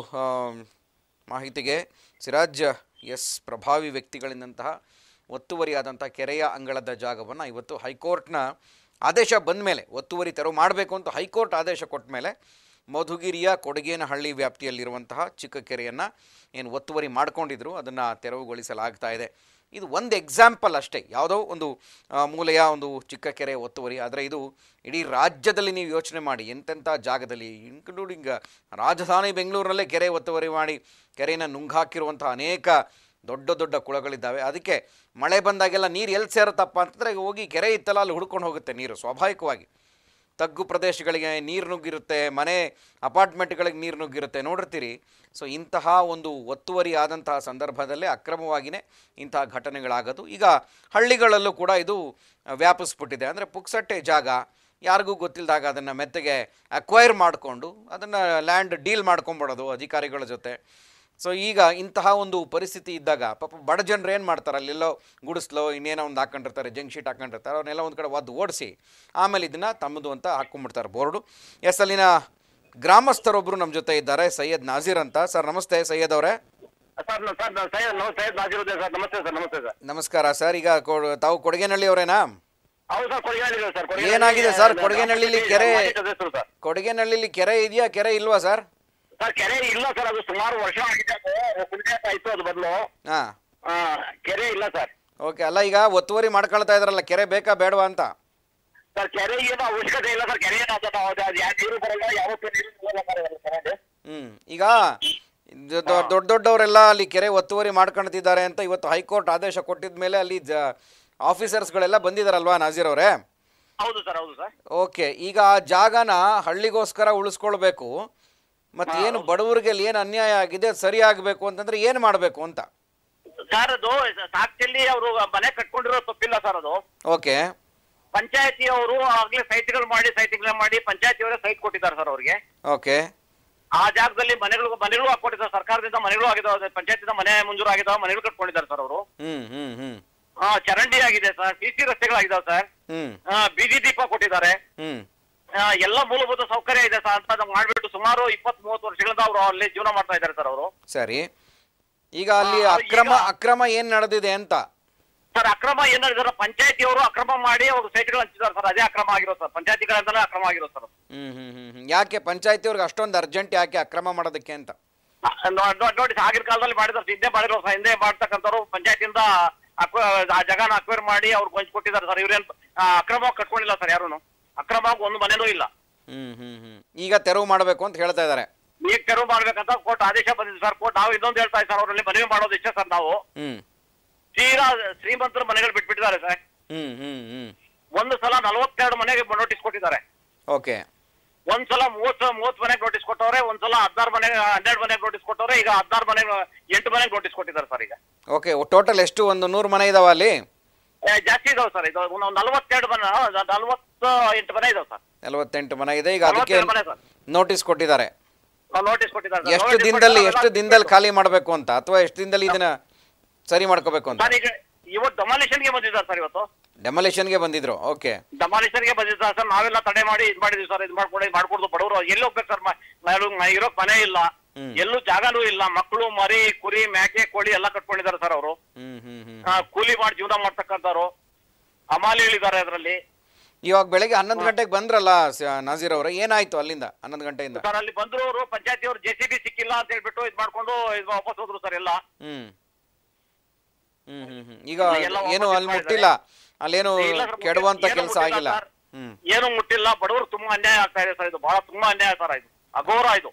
ಮಾಹಿತಿಗೆ ಸಿರಾಜ್ ಎಸ್ ಪ್ರಭಾವಿ ವ್ಯಕ್ತಿಗಳಿಂದಂತಹ ಒತ್ತುವರಿಯಾದಂಥ ಕೆರೆಯ ಅಂಗಳದ ಜಾಗವನ್ನು ಇವತ್ತು ಹೈಕೋರ್ಟ್ನ ಆದೇಶ ಬಂದ ಮೇಲೆ ಒತ್ತುವರಿ ತೆರವು ಮಾಡಬೇಕು ಅಂತ ಹೈಕೋರ್ಟ್ ಆದೇಶ ಕೊಟ್ಟ ಮೇಲೆ ಮಧುಗಿರಿಯ ಕೊಡಗೇನಹಳ್ಳಿ ವ್ಯಾಪ್ತಿಯಲ್ಲಿರುವಂತಹ ಚಿಕ್ಕ ಕೆರೆಯನ್ನು ಏನು ಒತ್ತುವರಿ ಮಾಡ್ಕೊಂಡಿದ್ರು ಅದನ್ನು ತೆರವುಗೊಳಿಸಲಾಗ್ತಾ ಇದೆ ಇದು ಒಂದು ಎಕ್ಸಾಂಪಲ್ ಅಷ್ಟೇ ಯಾವುದೋ ಒಂದು ಆ, ಮೂಲೆಯ ಒಂದು ಚಿಕ್ಕ ಕೆರೆ ಒತ್ತುವರಿ ಆದರೆ ಇದು ಇಡೀ ರಾಜ್ಯದಲ್ಲಿ ನೀವು ಯೋಚನೆ ಮಾಡಿ ಎಂತೆಂಥ ಜಾಗದಲ್ಲಿ ಇನ್ಕ್ಲೂಡಿಂಗ್ ರಾಜಧಾನಿ ಬೆಂಗಳೂರಲ್ಲೇ ಕೆರೆ ಒತ್ತುವರಿ ಮಾಡಿ ಕೆರೆಯನ್ನು ನುಂಗಾಕಿರುವಂಥ ಅನೇಕ ದೊಡ್ಡ ದೊಡ್ಡ ಕುಳಗಳಿದ್ದಾವೆ ಅದಕ್ಕೆ ಮಳೆ ಬಂದಾಗೆಲ್ಲ ನೀರು ಎಲ್ಲಿ ಸೇರುತ್ತಪ್ಪ ಅಂತಂದರೆ ಹೋಗಿ ಕೆರೆ ಇತ್ತಲ್ಲ ಅಲ್ಲಿ ಹುಡ್ಕೊಂಡು ಹೋಗುತ್ತೆ ನೀರು ಸ್ವಾಭಾವಿಕವಾಗಿ ತಗ್ಗು ಪ್ರದೇಶಗಳಿಗೆ ನೀರು ನುಗ್ಗಿರುತ್ತೆ ಮನೆ ಅಪಾರ್ಟ್ಮೆಂಟ್ಗಳಿಗೆ ನೀರು ನುಗ್ಗಿರುತ್ತೆ ನೋಡಿರ್ತೀರಿ ಸೊ ಇಂತಹ ಒಂದು ಒತ್ತುವರಿ ಆದಂತಹ ಸಂದರ್ಭದಲ್ಲೇ ಅಕ್ರಮವಾಗಿಯೇ ಇಂತಹ ಘಟನೆಗಳಾಗೋದು ಈಗ ಹಳ್ಳಿಗಳಲ್ಲೂ ಕೂಡ ಇದು ಆ, ವ್ಯಾಪಿಸ್ಬಿಟ್ಟಿದೆ ಅಂದರೆ ಪುಕ್ಸಟ್ಟೆ ಜಾಗ ಯಾರಿಗೂ ಗೊತ್ತಿಲ್ಲದಾಗ ಅದನ್ನು ಮೆತ್ತಗೆ ಅಕ್ವೈರ್ ಮಾಡಿಕೊಂಡು ಅದನ್ನು ಲ್ಯಾಂಡ್ ಡೀಲ್ ಮಾಡ್ಕೊಂಬಿಡೋದು ಅಧಿಕಾರಿಗಳ ಜೊತೆ ಸೊ ಈಗ ಇಂತಹ ಒಂದು ಪರಿಸ್ಥಿತಿ ಇದ್ದಾಗ ಪಾಪ ಬಡ ಜನರು ಏನು ಮಾಡ್ತಾರೆ ಅಲ್ಲೆಲ್ಲೋ ಗುಡಿಸ್ಲೋ ಇನ್ನೇನೋ ಒಂದು ಹಾಕೊಂಡಿರ್ತಾರೆ ಜಂಕ್ ಶೀಟ್ ಹಾಕೊಂಡಿರ್ತಾರೆ ಅವನ್ನೆಲ್ಲ ಒಂದು ಕಡೆ ಒದ್ದು ಓಡಿಸಿ ಆಮೇಲೆ ಇದನ್ನು ತಮ್ಮದು ಅಂತ ಹಾಕ್ಕೊಂಡ್ಬಿಡ್ತಾರೆ ಬೋರ್ಡು ಎಸ್ ಅಲ್ಲಿನ ಗ್ರಾಮಸ್ಥರೊಬ್ಬರು ನಮ್ಮ ಜೊತೆ ಇದ್ದಾರೆ ಸೈಯದ್ ನಾಜೀರ್ ಅಂತ ಸರ್ ನಮಸ್ತೆ ಸೈಯದ್ ಅವರೇ ಸರ್ ನ- ಸರ್ ನಾನು ಸೈಯದ್ ನಮ ಸೈಯದ್ ನಾಜಿರುದ್ದೆ ಸರ್ ನಮಸ್ತೆ ಸರ್ ನಮಸ್ತೆ ಸರ್ ನಮಸ್ಕಾರ ಸರ್ ಈಗ ಕೊ- ತಾವು ಕೊಡಗೇನಹಳ್ಳಿ ಅವರೇನಾ ಹೌದು ಸರ್ ಕೊಡಗಿನಲ್ಲಿ ಸರ್ ಕೊಡಗಿನಲ್ಲಿ ಏನಾಗಿದೆ ಸರ್? ನಮ್ಮ ಕೊಡಗಿನಹಳ್ಳಿಲಿ ಮಾಜಿ ಕೆರೆ- ಸದಸ್ಯರು ಸರ್ ಕೊಡಗೇನಹಳ್ಳಿಲಿ ಕೆರೆ ಇದೆಯಾ ಕೆರೆ ಇಲ್ವಾ ಸರ್ ಸರ್ ಕೆರೆ ಇಲ್ಲ ಸರ್ ಅದು ಸುಮಾರು ವರ್ಷ ಆಗಿದೆ ಅದು ಕುಡಿದಾಟ ಇತ್ತು ಅದು ಬದಲು ಹಾಂ ಕೆರೆ ಇಲ್ಲ ಸರ್ ಓಕೆ ಅಲ್ಲ ಈಗ ಒತ್ತುವರಿ ಮಾಡ್ಕೊಳ್ತಾ ಇದ್ರಲ್ಲ ಕೆರೆ ಬೇಕಾ ಬೇಡವಾ ಅಂತ ಸರ್ ಕೆರೆ ಏನು ಅವಶ್ಯಕತೆ ಇಲ್ಲ ಸರ್ ಕೆರೆ ಏನು ಅದು ಅದು ಅದು ಯಾವ ನೀರು ಬರಲ್ಲ ಯಾವತ್ತೂ ನೀರು ಬರಲ್ಲ ಸರ್ ಅದು ಚೆನ್ನಾಗಿ. ಹ್ಮ್ ಈಗ ದ- ದೊ- ದೊಡ್ಡ ದೊಡ್ಡವರೆಲ್ಲ ಅಲ್ಲಿ ಕೆರೆ ಒತ್ತುವರಿ ಮಾಡ್ಕೊಳ್ತಿದ್ದಾರೆ ಅಂತ ಇವತ್ತು ಹೈಕೋರ್ಟ್ ಆದೇಶ ಕೊಟ್ಟಿದ ಮೇಲೆ ಅಲ್ಲಿ ಜ ಆಫೀಸರ್ಸ್ಗಳೆಲ್ಲ ಬಂದಿದಾರಲ್ವಾ ನಾಜೀರ್ ಅವರೇ ಹೌದು ಸರ್ ಹೌದು ಸರ್ ಓಕೆ ಈಗ ಆ ಜಾಗನ ಹಳ್ಳಿಗೋಸ್ಕರ ಉಳಿಸ್ಕೊಳ್ಬೇಕು ಮತ್ತೆ ಏನು ಬಡವರಿಗೆ ಅಲ್ಲಿ ಏನು ಅನ್ಯಾಯ ಆಗಿದೆ ಅದು ಸರಿ ಆಗಬೇಕು ಅಂತಂದ್ರೆ ಏನು ಮಾಡಬೇಕು ಅಂತ ಸರ್ ಅದು ಸಾಕ್ಷಿಯಲ್ಲಿ ಅವರು ಮನೆ ಕಟ್ಕೊಂಡಿರೋ ತಪ್ಪಿಲ್ಲ ಸರ್ ಅದು ಓಕೆ ಪಂಚಾಯತಿ ಅವರು ಆಗ್ಲೇ ಸೈಟ್ಗಳು ಮಾಡಿ ಸೈಟ್ಗಳು ಮಾಡಿ ಪಂಚಾಯತಿ ಅವರೇ ಸೈಟ್ ಕೊಟ್ಟಿದ್ದಾರೆ ಸರ್ ಅವ್ರಿಗೆ ಓಕೆ ಆ ಜಾಗದಲ್ಲಿ ಮನೆಗಳು ಮನೆಗಳು ಹಾಕೊಟ್ಟಿದ್ದಾರೆ ಸರ್ಕಾರದಿಂದ ಮನೆಗಳು ಆಗಿದಾವೆ ಪಂಚಾಯತಿಂದ ಮನೆ ಮಂಜೂರು ಆಗಿದಾವೆ ಮನೆಗಳು ಕಟ್ಕೊಂಡಿದ್ದಾರೆ ಸರ್ ಅವರು ಹ್ಮ್ ಹ್ಮ್ ಹ್ಮ್ ಆ, ಚರಂಡಿ ಆಗಿದೆ ಸರ್ ಸಿ ಸಿ ರಸ್ತೆಗಳಾಗಿದಾವೆ ಸರ್ ಹ್ಮ್ ಆ, ಬೀದಿ ದೀಪ ಕೊಟ್ಟಿದ್ದಾರೆ ಹ್ಮ್ ಆ, ಎಲ್ಲ ಮೂಲಭೂತ ಸೌಕರ್ಯ ಇದೆ ಸರ್ ಅಂತ ಮಾಡ್ಬಿಟ್ಟು ಸುಮಾರು ಇಪ್ಪತ್ತ್ ಮೂವತ್ತು ವರ್ಷಗಳಿಂದ ಅವರು ಅಲ್ಲಿ ಜೀವನ ಮಾಡ್ತಾ ಇದ್ದಾರೆ ಸರ್ ಅವರು ಸರಿ ಈಗ ಅಲ್ಲಿ ಆ, ಅಕ್ರಮ ಈಗ- ಅಕ್ರಮ ಏನು ನಡೆದಿದೆ ಅಂತ ಸರ್ ಅಕ್ರಮ ಏನಾಗಿದೆ ಪಂಚಾಯತಿ ಅವರು ಅಕ್ರಮ ಮಾಡಿ ಅವರು ಸೈಟ್ಗಳು ಹಂಚಿದ್ದಾರೆ ಸರ್ ಅದೇ ಅಕ್ರಮ ಆಗಿರೋ ಸರ್ ಪಂಚಾಯತಿಗಳಿಂದಲೇ ಅಕ್ರಮ ಆಗಿರೋ ಸರ್ ಹ್ಮ್ ಹ್ಮ್ ಹ್ಮ್ ಹ್ಮ್. ಯಾಕೆ ಪಂಚಾಯತಿಯವ್ರಿಗೆ ಅಷ್ಟೊಂದು ಅರ್ಜೆಂಟ್ ಯಾಕೆ ಅಕ್ರಮ ಮಾಡೋದಕ್ಕೆ ಅಂತ ಆ, ನೋ- ನೋ- ನೋಡಿ ಆಗಿನ ಕಾಲದಲ್ಲಿ ಮಾಡಿದ್ರು ಹಿಂದೆ ಮಾಡಿರೋ ಸರ್ ಹಿಂದೆ ಮಾಡ್ತಕ್ಕಂಥವ್ರು ಪಂಚಾಯತಿಯಿಂದ ಅಕ್ವ- ಆ ಜಾಗನ ಅಕ್ವೈರ್ ಮಾಡಿ ಅವ್ರಿಗೆ ಹಂಚ್ಕೊಟ್ಟಿದ್ದಾರೆ ಸರ್ ಇವ್ರೇನ್ ಆ, ಅಕ್ರಮವಾಗಿ ಕಟ್ಕೊಂಡಿಲ್ಲ ಸರ್ ಯಾರು ಅಕ್ರಮವಾಗಿ ಒಂದು ಮನೆನೂ ಇಲ್ಲ ಹ್ಮ್ ಹ್ಮ್ ಹ್ಮ್ ಈಗ ತೆರವು ಮಾಡಬೇಕು ಅಂತ ಹೇಳ್ತಾ ಇದ್ದಾರೆ ಈಗ ತೆರವು ಮಾಡ್ಬೇಕಂತ ಕೋರ್ಟ್ ಆದೇಶ ಬಂದಿದೆ ಸರ್ ಕೋರ್ಟ್ ನಾವು ಇನ್ನೊಂದು ಹೇಳ್ತಾ ಇದ್ದಾರೆ ಅವರಲ್ಲಿ ಮನವಿ ಮಾಡೋದು ಇಷ್ಟೇ ಸರ್ ನಾವು ಹ್ಮ್ ತೀರಾ ಶ್ರೀಮಂತರ ಮನೆಗಳು ಬಿಟ್ಬಿಟ್ಟಿದ್ದಾರೆ ಸರ್ ಹ್ಮ್ ಹ್ಮ್ ಹ್ಮ್ ಒಂದು ಸಲ ನಲವತ್ತೆರಡು ಮನೆಗೆ ನೋಟಿಸ್ ಕೊಟ್ಟಿದ್ದಾರೆ ಓಕೆ ಒಂದ್ ಸಲ ಮೂವತ್ ಮೂವತ್ ಮನೆಗೆ ನೋಟಿಸ್ ಕೊಟ್ಟವ್ರೆ ಒಂದ್ ಸಲ ಹದಿನಾರು ಮನೆಗೆ ಹನ್ನೆರಡು ಮನೆಗೆ ನೋಟಿಸ್ ಕೊಟ್ಟವ್ರೆ ಈಗ ಹದಿನಾರು ಮನೆಗೆ ಎಂಟು ಮನೆಗೆ ನೋಟಿಸ್ ಕೊಟ್ಟಿದ್ದಾರೆ ಸರ್ ಈಗ ಓಕೆ ಟೋಟಲ್ ಎಷ್ಟು ಒಂದು ನೂರು ಮನೆ ಇದಾವ ಅಲ್ಲಿ ಏ, ಜಾಸ್ತಿ ಇದಾವೆ ಸರ್ ಇದು ಒಂದು ನಲವತ್ತೆರಡು ಮನೆ ನಲವತ್ತ ಎಂಟು ಮನೆ ಇದಾವೆ ಸರ್ ನಲವತ್ತೆಂಟು ಮನೆ ಇದೆ ಈಗ ಅದಕ್ಕೆ ನಲವತ್ತೆರಡು ಮನೆ ಸರ್ ನೋಟಿಸ್ ಕೊಟ್ಟಿದ್ದಾರೆ ನೋಟಿಸ್ ಕೊಟ್ಟಿದ್ದಾರೆ ಸರ್. ಎಷ್ಟು notice ದಿನದಲ್ಲಿ ಕೊಟ್ಟಿದ್ದಾರೆ, ಎಷ್ಟು ದಿನದಲ್ಲಿ ಖಾಲಿ ಮಾಡಬೇಕು ಅಂತ ಅಥವಾ ಎಷ್ಟು ದಿನದಲ್ಲಿ ಇದನ್ನ ಸರಿ ಮಾಡ್ಕೋಬೇಕು ಅಂತ ಸರ್ ಈಗ ಇವತ್ತು ಡಮಾಲಿಷನ್ಗೆ ಬಂದಿದ್ದಾರೆ ಸರ್ ಇವತ್ತು ಡೆಮೊಲೇಷನ್ಗೆ ಬಂದಿದ್ರು ಓಕೆ ಡಮಾಲಿಷನ್ಗೆ ಬಂದಿದ್ದಾರೆ ಸರ್ ನಾವೆಲ್ಲ ತಡೆ ಮಾಡಿ ಇದು ಮಾಡಿದ್ವಿ ಸರ್ ಇದು ಮಾಡ್ಕೊಂಡು ಇದು ಮಾಡ್ಕೊಡ್ದು ಬಡವರು ಎಲ್ಲಿ ಹೋಗ್ಬೇಕು ಸರ್ ಮ- ನಾನು ಮ- ಇರೋಕ್ ಮನೆ ಇಲ್ಲ ಹ್ಮ್. ಎಲ್ಲೂ ಜಾಗನೂ ಇಲ್ಲ ಮಕ್ಕಳು ಮರಿ ಕುರಿ ಮೇಕೆ ಕೋಳಿ ಎಲ್ಲ ಕಟ್ಕೊಂಡಿದ್ದಾರೆ ಸರ್ ಅವರು ಹ್ಮ್ ಹ್ಮ್ ಹ್ಮ್ ಕೂಲಿ ಮಾಡಿ ಜೀವನ ಮಾಡ್ತಕ್ಕಂಥವ್ರು ಅಮಾಲಿಗಳಿದ್ದಾರೆ ಅದರಲ್ಲಿ ಇವಾಗ ಬೆಳಗ್ಗೆ ಹನ್ನೊಂದು ಗಂಟೆಗೆ ಬಂದ್ರಲ್ಲ ಸ- ನಾಜೀರ್ ಅವರೇ ಏನಾಯ್ತು ಅಲ್ಲಿಂದ ಹನ್ನೊಂದು ಗಂಟೆಯಿಂದ ಸರ್ ಅಲ್ಲಿ ಬಂದ್ರು ಅವರು ಪಂಚಾಯತಿ ಅವರು ಜೆ ಸಿ ಬಿ ಸಿಕ್ಕಿಲ್ಲ ಅಂತ ಹೇಳ್ಬಿಟ್ಟು ಇದು ಮಾಡ್ಕೊಂಡು ಇದು ವಾಪಸ್ ಹೋದ್ರು ಸರ್ ಎಲ್ಲ ಹ್ಮ್ ಹ್ಮ್ ಹ್ಮ್ ಹ್ಮ್ ಈಗ ಎಲ್ಲ ಏನು ವಾಪಸ್ ಅಲ್ಲಿ ಮಾಡಿದ್ದಾರೆ. ಮುಟ್ಟಿಲ್ಲ ಅಲ್ಲೇನು ಇಲ್ಲ ಸರ್, ಮುಟ್ಟಿಲ್ಲ. ಕೆಡುವಂತ ಏನು ಕೆಲಸ ಮುಟ್ಟಿಲ್ಲ ಆಗಿಲ್ಲ ಸರ್. ಹ್ಮ್ ಏನು ಮುಟ್ಟಿಲ್ಲ ಬಡವರು ತುಂಬಾ ಅನ್ಯಾಯ ಆಗ್ತಾ ಇದೆ ಸರ್ ಇದು ಬಹಳ ತುಂಬಾ ಅನ್ಯಾಯ ಸರ್ ಇದು ಅಘೋರ ಇದು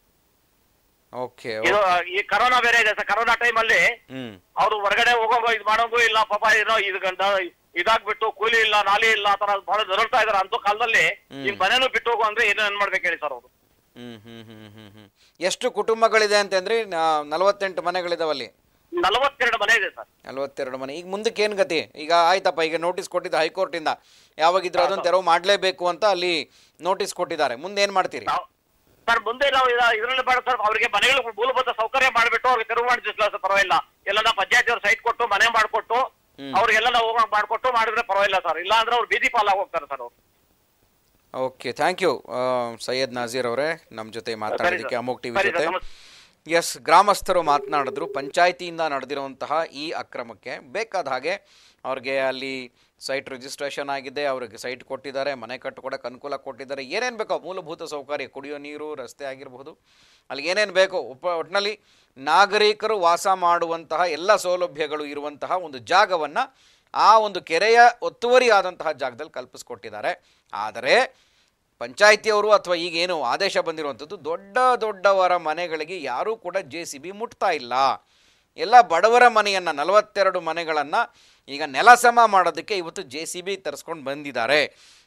ಓಕೆ ಇದು ಈ ಕರೋನಾ ಬೇರೆ ಇದೆ ಸರ್ ಕರೋನಾ ಟೈಮ್ ಅಲ್ಲಿ ಹ್ಮ್ ಅವ್ರು ಹೊರಗಡೆ ಹೋಗೋ ಇದು ಮಾಡೋಂಗೂ ಇಲ್ಲ ಪಾಪ ಏನೋ ಇದು ಗಂಡ ಇದಾಗ್ಬಿಟ್ಟು ಕೂಲಿ ಇಲ್ಲ ನಾಲಿ ಇಲ್ಲ ಆ ತರ ಬಹಳ ನರಳ್ತಾ ಇದಾರೆ ಅಂತ ಕಾಲದಲ್ಲಿ ಹ್ಮ್. ಈಗ ಮನೇನು ಬಿಟ್ಟು ಹೋಗು ಅಂದ್ರೆ ಏನು ಏನ್ ಮಾಡ್ಬೇಕು ಹೇಳಿ ಸರ್ ಅವರು ಹ್ಮ್ ಹ್ಮ್ ಹ್ಮ್ ಹ್ಮ್ ಹ್ಮ್ ಎಷ್ಟು ಕುಟುಂಬಗಳಿದೆ ಅಂತಂದ್ರಿ ನಾ- ನಲವತ್ತೆಂಟು ಮನೆಗಳಿದಾವಲ್ಲಿ ನಲವತ್ತೆರಡು ಮನೆ ಇದೆ ಸರ್ ನಲವತ್ತೆರಡು ಮನೆ ಈಗ ಮುಂದಕ್ಕೆ ಏನು ಗತಿ ಈಗ ಆಯ್ತಪ್ಪ ಈಗ ನೋಟಿಸ್ ಕೊಟ್ಟಿದ್ದು ಹೈಕೋರ್ಟಿಂದ ಯಾವಾಗಿದ್ರು ಅದನ್ನು ತೆರವು ಮಾಡಲೇಬೇಕು ಅಂತ ಅಲ್ಲಿ ನೋಟಿಸ್ ಕೊಟ್ಟಿದ್ದಾರೆ ಮುಂದೆ ಏನು ಮಾಡ್ತೀರಿ ನಾವು ಸರ್ ಮುಂದೆ ನಾವು ಇದರಲ್ಲಿ ಬೇಡ ಸರ್ ಅವರಿಗೆ ಮನೆಗಳು ಮೂಲಭೂತ ಸೌಕರ್ಯ ಮಾಡಿಬಿಟ್ಟು ಅವ್ರಿಗೆ ತೆರವು ಮಾಡಿಸಿಲ್ಲ ಸರ್ ಪರವಾಗಿಲ್ಲ ಎಲ್ಲ ಪಂಚಾಯತಿ ಅವ್ರ ಸೈಟ್ ಕೊಟ್ಟು ಮನೆ ಮಾಡ್ಕೊಟ್ಟು ಹ್ಮ್. ಅವ್ರಿಗೆಲ್ಲ ನಾವು ಹೋಗಂಗ್ ಮಾಡ್ಕೊಟ್ಟು ಮಾಡಿದ್ರೆ ಪರವಾಗಿಲ್ಲ ಸರ್ ಇಲ್ಲ ಅಂದ್ರೆ ಅವ್ರು ಬೀದಿ ಪಾಲಾಗಿ ಹೋಗ್ತಾರೆ ಸರ್ ಅವ್ರು okay thank you Syed Nazeer ಅವರೇ ನಮ್ಮ ಜೊತೆ ಮಾತಾಡೋದಕ್ಕೆ ಅಮೋಕ್ ಟಿವಿ ಸರಿ ಜೊತೆ ಸರ್, ನಮಸ್ತೆ. ಎಸ್ ಗ್ರಾಮಸ್ಥರು ಮಾತನಾಡಿದ್ರು ಪಂಚಾಯತಿಯಿಂದ ನಡೆದಿರುವಂತಹ ಈ ಅಕ್ರಮಕ್ಕೆ ಬೇಕಾದ ಹಾಗೆ ಅವ್ರಿಗೆ ಅಲ್ಲಿ ಸೈಟ್ ರಿಜಿಸ್ಟ್ರೇಷನ್ ಆಗಿದೆ ಅವ್ರಿಗೆ ಸೈಟ್ ಕೊಟ್ಟಿದ್ದಾರೆ ಮನೆ ಕಟ್ಟಿಕೊಡಕ್ಕೆ ಅನುಕೂಲ ಕೊಟ್ಟಿದ್ದಾರೆ ಏನೇನು ಬೇಕೋ ಮೂಲಭೂತ ಸೌಕರ್ಯ ಕುಡಿಯೋ ನೀರು ರಸ್ತೆ ಆಗಿರಬಹುದು ಅಲ್ಲಿ ಏನೇನು ಬೇಕೋ ಉಪ ಒಟ್ಟಿನಲ್ಲಿ ನಾಗರಿಕರು ವಾಸ ಮಾಡುವಂತಹ ಎಲ್ಲ ಸೌಲಭ್ಯಗಳು ಇರುವಂತಹ ಒಂದು ಜಾಗವನ್ನು ಆ ಒಂದು ಕೆರೆಯ ಒತ್ತುವರಿ ಆದಂತಹ ಜಾಗದಲ್ಲಿ ಕಲ್ಪಿಸ್ಕೊಟ್ಟಿದ್ದಾರೆ ಆದರೆ ಪಂಚಾಯಿತಿಯವರು ಅಥವಾ ಈಗೇನು ಆದೇಶ ಬಂದಿರುವಂಥದ್ದು ದೊಡ್ಡ ದೊಡ್ಡವರ ಮನೆಗಳಿಗೆ ಯಾರೂ ಕೂಡ ಜೆ ಸಿ ಬಿ ಮುಟ್ತಾ ಇಲ್ಲ ಎಲ್ಲ ಬಡವರ ಮನೆಯನ್ನು ನಲವತ್ತೆರಡು ಮನೆಗಳನ್ನು ಈಗ ನೆಲಸಮ ಮಾಡೋದಕ್ಕೆ ಇವತ್ತು ಜೆ ಸಿ ಬಿ ತರಿಸ್ಕೊಂಡು ಬಂದಿದ್ದಾರೆ